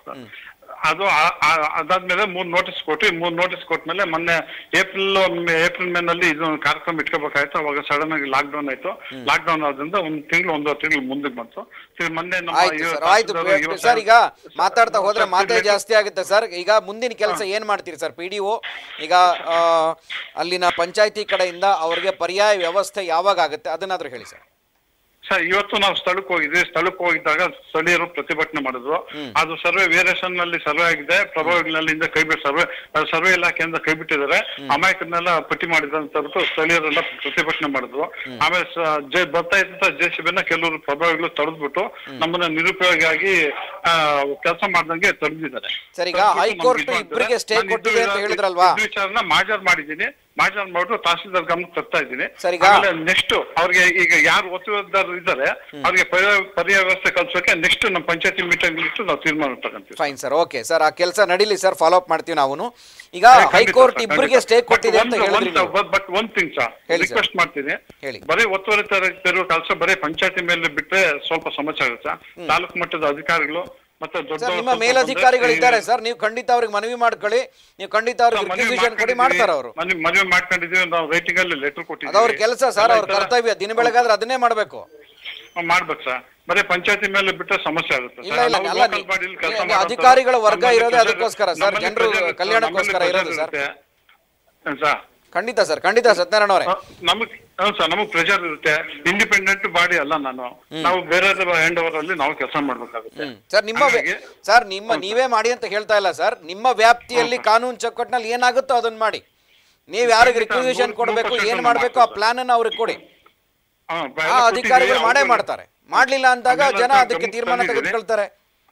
ಅದು ಆ- ಆ- ಅದಾದ್ಮೇಲೆ ಮೂರ್ ನೋಟಿಸ್ ಕೊಟ್ಟು ಮೂರ್ ನೋಟಿಸ್ ಕೊಟ್ಮೇಲೆ ಮೊನ್ನೆ ಏಪ್ರಿಲ್ ಏಪ್ರಿಲ್ ಮೇ ನಲ್ಲಿ ಇದು ಕಾರ್ಯಕ್ರಮ ಇಟ್ಕೋಬೇಕಾಯ್ತು ಅವಾಗ ಸಡನ್ ಆಗಿ ಲಾಕ್ ಡೌನ್ ಆಯ್ತು ಲಾಕ್ ಡೌನ್ ಆದ್ರಿಂದ ಒಂದ್ ತಿಂಗಳು ಒಂದೂವರೆ ತಿಂಗಳು ಮುಂದಕ್ಕೆ ಬಂತು ತಿರ್ಗಿ ಮೊನ್ನೆ ನಮ್ಮ ಆಯ್ತು ಇವ- ಸರ್ ಆಯ್ತು ತಹಸೀಲ್ದಾರ್ ಇವತ್ತು- ಸರ್ ಈಗ ಮಾತಾಡ್ತಾ ಹೋದ್ರೆ ಸರ್, ಮಾತೇ ತಿರ್ಗಿ- ಜಾಸ್ತಿ ಆಗುತ್ತೆ ಸರ್ ಈಗ ಮುಂದಿನ ಕೆಲಸ ಏನ್ ಮಾಡ್ತೀರಿ ಸರ್ ಪಿ ಡಿ ಒ ಈಗ ಆ, ಅಲ್ಲಿನ ಪಂಚಾಯತಿ ಕಡೆಯಿಂದ ಅವ್ರಿಗೆ ಪರ್ಯಾಯ ವ್ಯವಸ್ಥೆ ಯಾವಾಗ ಆಗುತ್ತೆ ಅದನ್ನಾದ್ರೂ ಹೇಳಿ ಸರ್ ಸರ್ ಇವತ್ತು ನಾವು ಸ್ಥಳಕ್ಕೆ ಹೋಗಿದ್ವಿ ಸ್ಥಳಕ್ಕೆ ಹೋಗಿದ್ದಾಗ ಸ್ಥಳೀಯರು ಪ್ರತಿಭಟನೆ ಮಾಡಿದ್ರು ಅದು ಸರ್ವೆ ವೇರಿಯೇಷನ್ ನಲ್ಲಿ ಸರ್ವೆ ಆಗಿದೆ ಪ್ರಭಾವಿಗಳಿಂದ ಕೈ ಬಿಟ್ಟು ಸರ್ವೆ ಸರ್ವೆ ಇಲಾಖೆಯಿಂದ ಕೈ ಬಿಟ್ಟಿದ್ದಾರೆ ಅಮಾಯಕರನ್ನೆಲ್ಲ ಪಟ್ಟಿ ಮಾಡಿದಂತ ಸ್ಥಳೀಯರೆಲ್ಲ ಪ್ರತಿಭಟನೆ ಮಾಡಿದ್ರು ಆಮೇಲೆ ಸ- ಜೆ ಬರ್ತಾ ಇದ್ದಂತ ಜೆ ಸಿ ಬಿನ ಕೆಲವರು ಪ್ರಭಾವಿಗಳು ತಡೆದ್ಬಿಟ್ಟು ನಮ್ಮನ್ನ ನಿರುಪಯೋಗಿಯಾಗಿ ಕೆಲಸ ಮಾಡ್ದಂಗೆ ತಡೆದಿದ್ದಾರೆ ಸರ್, ಈಗ ತಡೆದ್ಬಿಟ್ಟು ಹೈಕೋರ್ಟ್ ನಮ್ಗೆ ಇದು ಇಬ್ರಿಗೆ ಮಾಡ್ತಾರೆ. stay ನಾನು ಇದು ಕೊಟ್ಟಿದೆ ಅಂತ ವಿಚಾರ- ಹೇಳಿದ್ರಲ್ವಾ? ಇದು ವಿಚಾರನ ಮಾಜರ್ ಮಾಡಿದ್ದೀನಿ ಮಾಜರ್ ಮಾಡ್ಬಿಟ್ಟು ತಹಸೀಲ್ದಾರ್ ಗಮನಕ್ಕೆ ತರ್ತಾ ಇದ್ದೀನಿ ಸರ್, ಈಗ- ಆಮೇಲೆ ನೆಕ್ಸ್ಟ್ ಅವ್ರಿಗೆ ಈಗ ಯಾರು ಒತ್ತುವರಿದಾರರು ಇದ್ದಾರೆ ಅವ್ರಿಗೆ ಪರ್ಯಾಯ ಪರ್ಯಾಯ ವ್ಯವಸ್ಥೆ ಕಲ್ಸೋಕೆ ನೆಕ್ಸ್ಟ್ ನಮ್ಮ ಪಂಚಾಯತಿ ಮೀಟಿಂಗ್ ಇಟ್ಟು ನಾವು ತೀರ್ಮಾನ ತಗೊಂತೀವಿ ಫೈನ್ ಸರ್ ಓಕೆ ಸರ್ ಆ ಕೆಲಸ ನಡೀಲಿ ಸರ್ ಫಾಲೋ ಅಪ್ ಮಾಡ್ತೀವಿ ನಾವು ಈಗ ಹೈಕೋರ್ಟ್ ಇಬ್ಬರಿಗೆ ಸ್ಟೇ ಕೊಟ್ಟಿದೆ ಅಂತ ಹೇಳಿದ್ರಿ ನೀವು. ಬಟ್ ಒಂದ್ ಥಿಂಗ್ ಸರ್ ಹೇಳಿ sir. ರಿಕ್ವೆಸ್ಟ್ ಮಾಡ್ತೀನಿ ಹೇಳಿ. ಬರೀ ಒತ್ತುವರಿ ತರ- ತೆರವು ಕೆಲಸ ಬರೀ ಪಂಚಾಯತಿ ಮೇಲೆ ಬಿಟ್ರೆ ಸ್ವಲ್ಪ ಸಮಸ್ಯೆ ಆಗುತ್ತೆ ತಾಲೂಕು ಮಟ್ಟದ ಅಧಿಕಾರಿಗಳು ಮತ್ತೆ ದೊಡ್ಡ ಸರ್ ನಿಮ್ಮ ಮೇಲಧಿಕಾರಿಗಳು ಇದ್ದಾರೆ ಸರ್ ನೀವು ಖಂಡಿತ ಅವ್ರಿಗೆ ಮನವಿ ಮಾಡ್ಕೊಳ್ಳಿ ನೀವು ಖಂಡಿತ ಅವ್ರಿಗೆ ರಿಕ್ವಿಸಿಷನ್ ಕೊಡಿ ಮಾಡ್ತಾರೆ ಅವರು ಮದುವೆ ಮಾಡ್ಕೊಂಡಿದೀವಿ ನಾವು ರೈಟಿಂಗ್ ಅಲ್ಲಿ ಲೆಟರ್ ಕೊಟ್ಟಿದ್ದೀವಿ ಅದು ಅವ್ರ ಕೆಲಸ ಸರ್ ಅವ್ರ ಎಲ್ಲ ಈ ತರ- ಕರ್ತವ್ಯ ದಿನ ಬೆಳಗಾದ್ರೆ ಅದನ್ನೇ ಮಾಡಬೇಕು ಮಾಡ್ಬೇಕು ಸರ್ ಬರೀ ಪಂಚಾಯತಿ ಮೇಲೆ ಬಿಟ್ರೆ ಸಮಸ್ಯೆ ಆಗುತ್ತೆ ಇಲ್ಲ ಸರ್. ಇಲ್ಲ ನಾವು ಅಲ್ಲ local body ಲಿ ಕೆಲ್ಸ ನೀವು ಮಾಡೋದು ಅಧಿಕಾರಿಗಳ ವರ್ಗ ನಮ್ಮಲ್ಲಿ ಇರೋದೇ pressure- ಅದಕ್ಕೋಸ್ಕರ ಸರ್ ನಮ್ಮಲ್ಲಿ ಜನರು pressure ಇರುತ್ತೆ, ಕಲ್ಯಾಣಕ್ಕೋಸ್ಕರ ನಮ್ಮಲ್ಲಿ ಇರೋದು pressure ಸರ್ ಇರುತ್ತೆ. ಏನ್ ಸರ್ ಖಂಡಿತ ಸರ್ ಖಂಡಿತ ಸತ್ಯನಾರಾಯಣ ಅವರೇ ನಮಗ್ ಹೌದು ಸರ್ ನಮಗ್ ಪ್ರೆಷರ್ ಇರುತ್ತೆ ಇಂಡಿಪೆಂಡೆಂಟ್ ಬಾಡಿ ಅಲ್ಲ ನಾನು ನಾವು ಬೇರೆ ಹ್ಯಾಂಡ್ ಓವರ್ ಅಲ್ಲಿ ನಾವು ಕೆಲಸ ಮಾಡ್ಬೇಕಾಗುತ್ತೆ ಸರ್ ನಿಮ್ಮ ವ್ಯ- ಹಾಗಾಗಿ- ಸರ್ ನಿಮ್ಮ ನೀವೇ ಮಾಡಿ ಅಂತ ಹೇಳ್ತಾ ಇಲ್ಲ ಸರ್ ನಿಮ್ಮ ವ್ಯಾಪ್ತಿಯಲ್ಲಿ ಕಾನೂನು ಚೌಕಟ್ಟಿನಲ್ಲಿ ಏನಾಗುತ್ತೋ ಅದನ್ನ ಮಾಡಿ ನೀವು ಯಾರಿಗೆ ಖಂಡಿತ, ರಿಕ್ವಿಸಿಷನ್ ನೂರು- ಕೊಡಬೇಕು ನೂರು ಏನ್ percent ಮಾಡಬೇಕು ಆ ಮಾಡ್ತೀವಿ ಪ್ಲಾನ್ ಅನ್ನ ಅವ್ರಿಗೆ ಕೊಡಿ ಹಾ, ಬ- ಆ ಎಲ್ಲ ಅಧಿಕಾರಿಗಳು ಕೊಟ್ಟಿದ್ದೀವಿ, ಮಾಡೇ ಅವ್ರು- ಮಾಡ್ತಾರೆ ಮಾಡ್ಲಿಲ್ಲ ಅಂದಾಗ ಅದೆಲ್ಲ ಜನ ಗಮನ ಅದಕ್ಕೆ ತೀರ್ಮಾನ ತಂದಿದ್ದೀನಿ. ತೆಗೆದುಕೊಳ್ತಾರೆ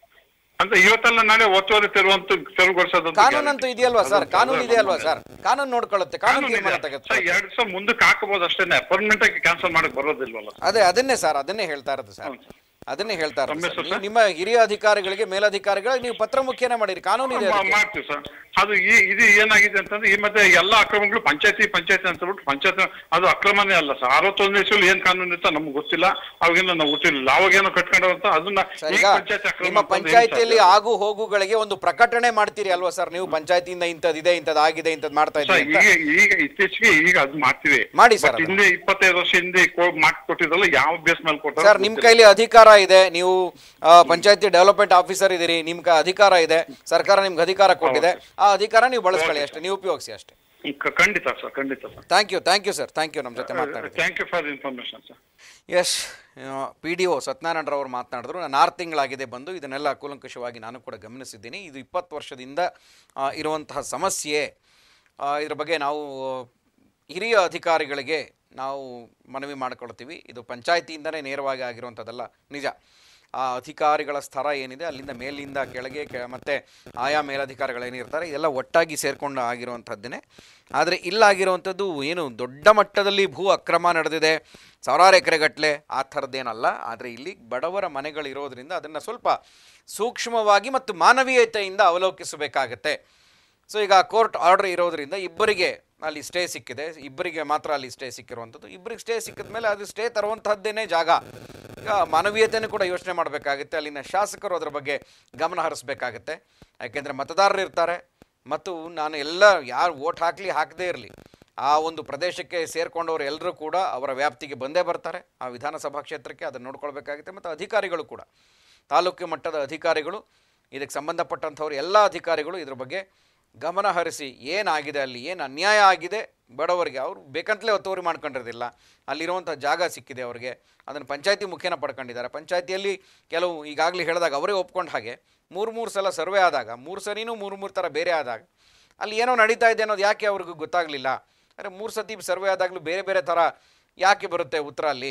ಅಂತ ಇವತ್ತೆಲ್ಲ ನಾಳೆ ಒತ್ತುವರಿ ತೆರವಂತ ತೆರವುಗೊಳಿಸೋದು ಕಾನೂನಂತೂ ಇದೆಯಲ್ವಾ ಸರ್ ಕಾನೂನು ಇದೆಯಲ್ವಾ ಸರ್ ಕಾನೂನು ನೋಡ್ಕೊಳ್ಳುತ್ತೆ ಕಾನೂನು ತೀರ್ಮಾನ ತೆಗೆದುಕೊಳ್ಳುತ್ತೆ ಎರಡ್ ದಿವಸ ಮುಂದಕ್ಕೆ ಹಾಕಬಹುದು ಅಷ್ಟೇನೆ ಪರ್ಮನೆಂಟ್ ಆಗಿ ಕ್ಯಾನ್ಸಲ್ ಮಾಡಕ್ ಬರೋದಿಲ್ವಲ್ಲ ಅದೇ ಅದನ್ನೇ ಸರ್ ಅದನ್ನೇ ಹೇಳ್ತಾ ಇರೋದು ಸರ್ ಹೌದು ಸರ್. ಅದನ್ನೇ ಹೇಳ್ತಾ ಇರೋದು ತಮ್ಮ ಸರ್. ಹೆಸರು ನೀವು ಸರ್? ನಿಮ್ಮ ಹಿರಿಯ ಅಧಿಕಾರಿಗಳಿಗೆ ಮೇಲಧಿಕಾರಿಗಳಿಗೆ ನೀವು ಪತ್ರ ಮುಖ್ಯನೇ ಮಾಡಿರಿ ಕಾನೂನು ಇದೆ ಮಾ- ಅದಕ್ಕೆ. ಮಾಡ್ತೀವಿ ಸರ್ ಅದು ಈ ಇದು ಏನಾಗಿದೆ ಅಂತಂದ್ರೆ ಈ ಮತ್ತೆ ಎಲ್ಲ ಅಕ್ರಮಗಳು ಪಂಚಾಯತಿ ಪಂಚಾಯತಿ ಅಂತ ಬಿಟ್ಟು ಪಂಚಾಯತ್ ಅದು ಅಕ್ರಮನೇ ಅಲ್ಲ ಸರ್ ಅರವತ್ತೊಂದನೇ ಇಸ್ವಿಲಿ ಏನ್ ಕಾನೂನು ಇತ್ತು ನಮ್ಗೆ ಗೊತ್ತಿಲ್ಲ ಅವಾಗೇನೋ ನಾವು ಹುಟ್ಟಿರ್ಲಿಲ್ಲ ಅವಾಗೇನೋ ಕಟ್ಕೊಂಡು ಅಂತ ಅದನ್ನ ಸರ್ ಈಗ ಈಗ ಪಂಚಾಯತಿ ಅಕ್ರಮ ನಿಮ್ಮ ಅಂತಂದ್ರೆ ಏನ್ ಪಂಚಾಯತಿಯಲ್ಲಿ ಸಾಧ್ಯ? ಆಗು ಹೋಗುಗಳಿಗೆ ಒಂದು ಪ್ರಕಟಣೆ ಮಾಡ್ತೀರಿ ಅಲ್ವಾ ಸರ್ ನೀವು ಪಂಚಾಯತಿಯಿಂದ ಇಂಥದ್ದಿದೆ ಇಂಥದ್ದು ಆಗಿದೆ ಇಂಥದ್ದು ಮಾಡ್ತಾ ಸರ್, ಇದ್ದೀವಿ ಅಂತ ಈಗ ಈಗ ಇತ್ತೀಚೆಗೆ ಈಗ ಅದು ಮಾಡ್ತೀವಿ ಮಾಡಿ ಸರ್ But ಅದನ್ನ. ಹಿಂದೆ ಇಪ್ಪತ್ತೈದು ವರ್ಷ ಹಿಂದೆ ಮಾಡಿ ಕೊಟ್ಟಿದ್ರಲ್ಲ ಯಾವ ಬೇಸ್ ಮೇಲೆ ಕೊಟ್ಟಾರ ಸರ್ ನಿಮ್ ಕೈಲಿ ಅಧಿಕಾರ ಇದೆ ನೀವು ಆ, ಪಂಚಾಯತಿ ಡೆವಲಪ್ಮೆಂಟ್ ಆಫೀಸರ್ ಇದ್ದೀರಿ ನಿಮ್ಗೆ ಅಧಿಕಾರ ಇದೆ ಸರ್ಕಾರ ನಿಮ್ಗೆ ಅಧಿಕಾರ ಕೊಟ್ಟಿದೆ ಆ ಅಧಿಕಾರ ನೀವು ಬಳಸ್ಕೊಳ್ಳಿ ಅಷ್ಟೇ ನೀವು ಉಪಯೋಗಿಸಿ ಅಷ್ಟೇ ಖಂಡಿತ ಸರ್ ಖಂಡಿತ sir thank you thank you sir thank you ನಮ್ಮ ಜೊತೆ ಮಾತನಾಡಿದ್ದೀವಿ thank you for information sir S P D O ಸತ್ಯನಾರಾಯಣರವರು ಮಾತನಾಡಿದ್ರು ನಾನು ಆರು ತಿಂಗಳಾಗಿದೆ ಬಂದು ಇದನ್ನೆಲ್ಲ ಕೂಲಂಕಷವಾಗಿ ನಾನು ಕೂಡ ಗಮನಿಸಿದ್ದೀನಿ ಇದು ಇಪ್ಪತ್ತು ವರ್ಷದಿಂದ ಆ, ಇರುವಂತಹ ಸಮಸ್ಯೆ ಆ, ಇದ್ರ ಬಗ್ಗೆ ನಾವು ಹಿರಿಯ ಅಧಿಕಾರಿಗಳಿಗೆ ನಾವು ಮನವಿ ಮಾಡಿಕೊಳ್ತೀವಿ ಇದು ಪಂಚಾಯತಿಯಿಂದನೇ ನೇರವಾಗಿ ಆಗಿರುವಂಥದ್ದಲ್ಲ ನಿಜ ಆ ಅಧಿಕಾರಿಗಳ ಸ್ಥರ ಏನಿದೆ ಅಲ್ಲಿಂದ ಮೇಲಿಂದ ಕೆಳಗೆ ಕೆ ಮತ್ತು ಆಯಾ ಮೇಲಧಿಕಾರಿಗಳೇನಿರ್ತಾರೆ ಇದೆಲ್ಲ ಒಟ್ಟಾಗಿ ಸೇರಿಕೊಂಡು ಆಗಿರುವಂಥದ್ದೇನೆ ಆದರೆ ಇಲ್ಲಾಗಿರುವಂಥದ್ದು ಏನು ದೊಡ್ಡ ಮಟ್ಟದಲ್ಲಿ ಭೂ ಅಕ್ರಮ ನಡೆದಿದೆ ಸಾವಿರಾರು ಎಕರೆಗಟ್ಟಲೆ ಆ ಥರದ್ದೇನಲ್ಲ ಆದರೆ ಇಲ್ಲಿ ಬಡವರ ಮನೆಗಳಿರೋದ್ರಿಂದ ಅದನ್ನು ಸ್ವಲ್ಪ ಸೂಕ್ಷ್ಮವಾಗಿ ಮತ್ತು ಮಾನವೀಯತೆಯಿಂದ ಅವಲೋಕಿಸಬೇಕಾಗತ್ತೆ ಸೊ ಈಗ ಕೋರ್ಟ್ ಆರ್ಡರ್ ಇರೋದ್ರಿಂದ ಇಬ್ಬರಿಗೆ ಅಲ್ಲಿ ಸ್ಟೇ ಸಿಕ್ಕಿದೆ ಇಬ್ಬರಿಗೆ ಮಾತ್ರ ಅಲ್ಲಿ ಸ್ಟೇ ಸಿಕ್ಕಿರುವಂಥದ್ದು ಇಬ್ಬರಿಗೆ ಸ್ಟೇ ಸಿಕ್ಕಿದ ಮೇಲೆ ಅದು ಸ್ಟೇ ತರುವಂತಹದ್ದೇನೇ ಜಾಗ ಈಗ ಮಾನವೀಯತೆಯನ್ನು ಕೂಡ ಯೋಚನೆ ಮಾಡಬೇಕಾಗುತ್ತೆ ಅಲ್ಲಿನ ಶಾಸಕರು ಅದರ ಬಗ್ಗೆ ಗಮನ ಹರಿಸ್ಬೇಕಾಗತ್ತೆ ಯಾಕೆಂದರೆ ಮತದಾರರು ಇರ್ತಾರೆ ಮತ್ತು ನಾನು ಎಲ್ಲ ಯಾರು ಓಟ್ ಹಾಕಲಿ ಹಾಕದೇ ಇರಲಿ ಆ ಒಂದು ಪ್ರದೇಶಕ್ಕೆ ಸೇರಿಕೊಂಡವರು ಎಲ್ಲರೂ ಕೂಡ ಅವರ ವ್ಯಾಪ್ತಿಗೆ ಬಂದೇ ಬರ್ತಾರೆ ಆ ವಿಧಾನಸಭಾ ಕ್ಷೇತ್ರಕ್ಕೆ ಅದನ್ನು ನೋಡ್ಕೊಳ್ಬೇಕಾಗುತ್ತೆ ಮತ್ತು ಅಧಿಕಾರಿಗಳು ಕೂಡ ತಾಲೂಕು ಮಟ್ಟದ ಅಧಿಕಾರಿಗಳು ಇದಕ್ಕೆ ಸಂಬಂಧಪಟ್ಟಂಥವ್ರು ಎಲ್ಲ ಅಧಿಕಾರಿಗಳು ಇದ್ರ ಬಗ್ಗೆ ಗಮನ ಹರಿಸಿ ಏನಾಗಿದೆ ಅಲ್ಲಿ ಏನು ಅನ್ಯಾಯ ಆಗಿದೆ ಬಡವರಿಗೆ ಅವರು ಬೇಕಂತಲೇ ಒತ್ತುವರಿ ಮಾಡ್ಕೊಂಡಿರೋದಿಲ್ಲ ಅಲ್ಲಿರುವಂಥ ಜಾಗ ಸಿಕ್ಕಿದೆ ಅವರಿಗೆ ಅದನ್ನು ಪಂಚಾಯತಿ ಮುಖೇನ ಪಡ್ಕೊಂಡಿದ್ದಾರೆ ಪಂಚಾಯತಿಯಲ್ಲಿ ಕೆಲವು ಈಗಾಗಲೇ ಹೇಳಿದಾಗ ಅವರೇ ಒಪ್ಕೊಂಡ ಹಾಗೆ ಮೂರು ಮೂರು ಸಲ ಸರ್ವೆ ಆದಾಗ ಮೂರು ಸರಿನೂ ಮೂರು ಮೂರು ಥರ ಬೇರೆ ಆದಾಗ ಅಲ್ಲಿ ಏನೋ ನಡೀತಾ ಇದೆ ಅನ್ನೋದು ಯಾಕೆ ಅವ್ರಿಗೂ ಗೊತ್ತಾಗಲಿಲ್ಲ ಅಂದರೆ ಮೂರು ಸತಿ ಸರ್ವೆ ಆದಾಗಲೂ ಬೇರೆ ಬೇರೆ ಥರ ಯಾಕೆ ಬರುತ್ತೆ ಉತ್ತರ ಅಲ್ಲಿ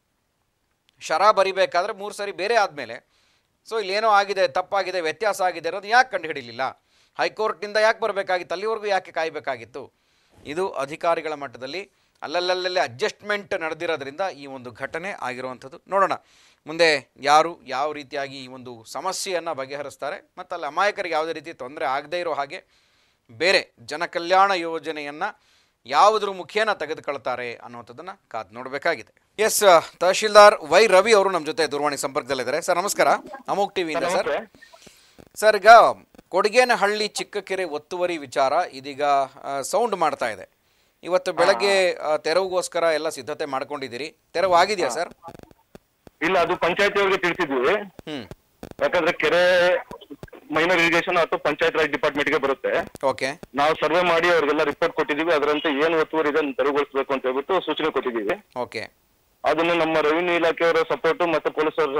ಶರ ಬರಿಬೇಕಾದ್ರೆ ಮೂರು ಸರಿ ಬೇರೆ ಆದಮೇಲೆ ಸೊ ಇಲ್ಲೇನೋ ಆಗಿದೆ ತಪ್ಪಾಗಿದೆ ವ್ಯತ್ಯಾಸ ಆಗಿದೆ ಅನ್ನೋದು ಯಾಕೆ ಕಂಡುಹಿಡಿಲಿಲ್ಲ ಹೈಕೋರ್ಟ್ನಿಂದ ಯಾಕೆ ಬರಬೇಕಾಗಿತ್ತು ಅಲ್ಲಿವರೆಗೂ ಯಾಕೆ ಕಾಯಬೇಕಾಗಿತ್ತು ಇದು ಅಧಿಕಾರಿಗಳ ಮಟ್ಟದಲ್ಲಿ ಅಲ್ಲಲ್ಲಲ್ಲೇ ಅಡ್ಜಸ್ಟ್ಮೆಂಟ್ ನಡೆದಿರೋದ್ರಿಂದ ಈ ಒಂದು ಘಟನೆ ಆಗಿರುವಂಥದ್ದು ನೋಡೋಣ ಮುಂದೆ ಯಾರು ಯಾವ ರೀತಿಯಾಗಿ ಈ ಒಂದು ಸಮಸ್ಯೆಯನ್ನು ಬಗೆಹರಿಸ್ತಾರೆ ಮತ್ತು ಅಲ್ಲಿ ಅಮಾಯಕರಿಗೆ ಯಾವುದೇ ರೀತಿ ತೊಂದರೆ ಆಗದೇ ಇರೋ ಹಾಗೆ ಬೇರೆ ಜನಕಲ್ಯಾಣ ಯೋಜನೆಯನ್ನು ಯಾವುದ್ರ ಮುಖೇನ ತೆಗೆದುಕೊಳ್ತಾರೆ ಅನ್ನುವಂಥದ್ದನ್ನು ಕಾದು ನೋಡಬೇಕಾಗಿದೆ ಎಸ್ ತಹಶೀಲ್ದಾರ್ ವೈ ರವಿ ಅವರು ನಮ್ಮ ಜೊತೆ ದೂರವಾಣಿ ಸಂಪರ್ಕದಲ್ಲಿದ್ದಾರೆ ಸರ್ ನಮಸ್ಕಾರ ಅಮೋಕ್ ಟಿವಿಯಿಂದ ಸರ್ ಸರ್ ಈಗ ಕೊಡಗೇನಹಳ್ಳಿ ಚಿಕ್ಕಕೆರೆ ಒತ್ತುವರಿ ವಿಚಾರ ಇದೀಗ ಸೌಂಡ್ ಮಾಡ್ತಾ ಇದೆ ಇವತ್ತು ಬೆಳಗ್ಗೆ ಆ, ತೆರವುಗೋಸ್ಕರ ಎಲ್ಲ ಸಿದ್ಧತೆ ಮಾಡ್ಕೊಂಡಿದ್ದೀರಿ ತೆರವು ಆಗಿದೆಯಾ ಸರ್ ಇಲ್ಲ ಅದು ಪಂಚಾಯತಿ ಅವ್ರಿಗೆ ತಿಳಿಸಿದ್ವಿ ಹ್ಮ್ ಯಾಕಂದ್ರೆ ಕೆರೆ ಮೈನರ್ ಇರಿಗೇಷನ್ ಅಥವಾ ಪಂಚಾಯತ್ ರಾಜ್ ಡಿಪಾರ್ಟ್ಮೆಂಟ್ಗೆ ಬರುತ್ತೆ ಓಕೆ ನಾವು ಸರ್ವೆ ಮಾಡಿ ಅವ್ರಿಗೆಲ್ಲ ರಿಪೋರ್ಟ್ ಕೊಟ್ಟಿದೀವಿ ಅದರಂತೆ ಏನು ಒತ್ತುವರಿ ಇದೆ ಅದನ್ನ ತೆರವುಗೊಳಿಸಬೇಕು ಅಂತ ಹೇಳ್ಬಿಟ್ಟು ಸೂಚನೆ ಕೊಟ್ಟಿದ್ದೀವಿ ಓಕೆ ಅದನ್ನು ನಮ್ಮ ರೆವಿನ್ಯೂ ಇಲಾಖೆಯವರ ಸಪೋರ್ಟ್ ಮತ್ತೆ ಪೊಲೀಸರ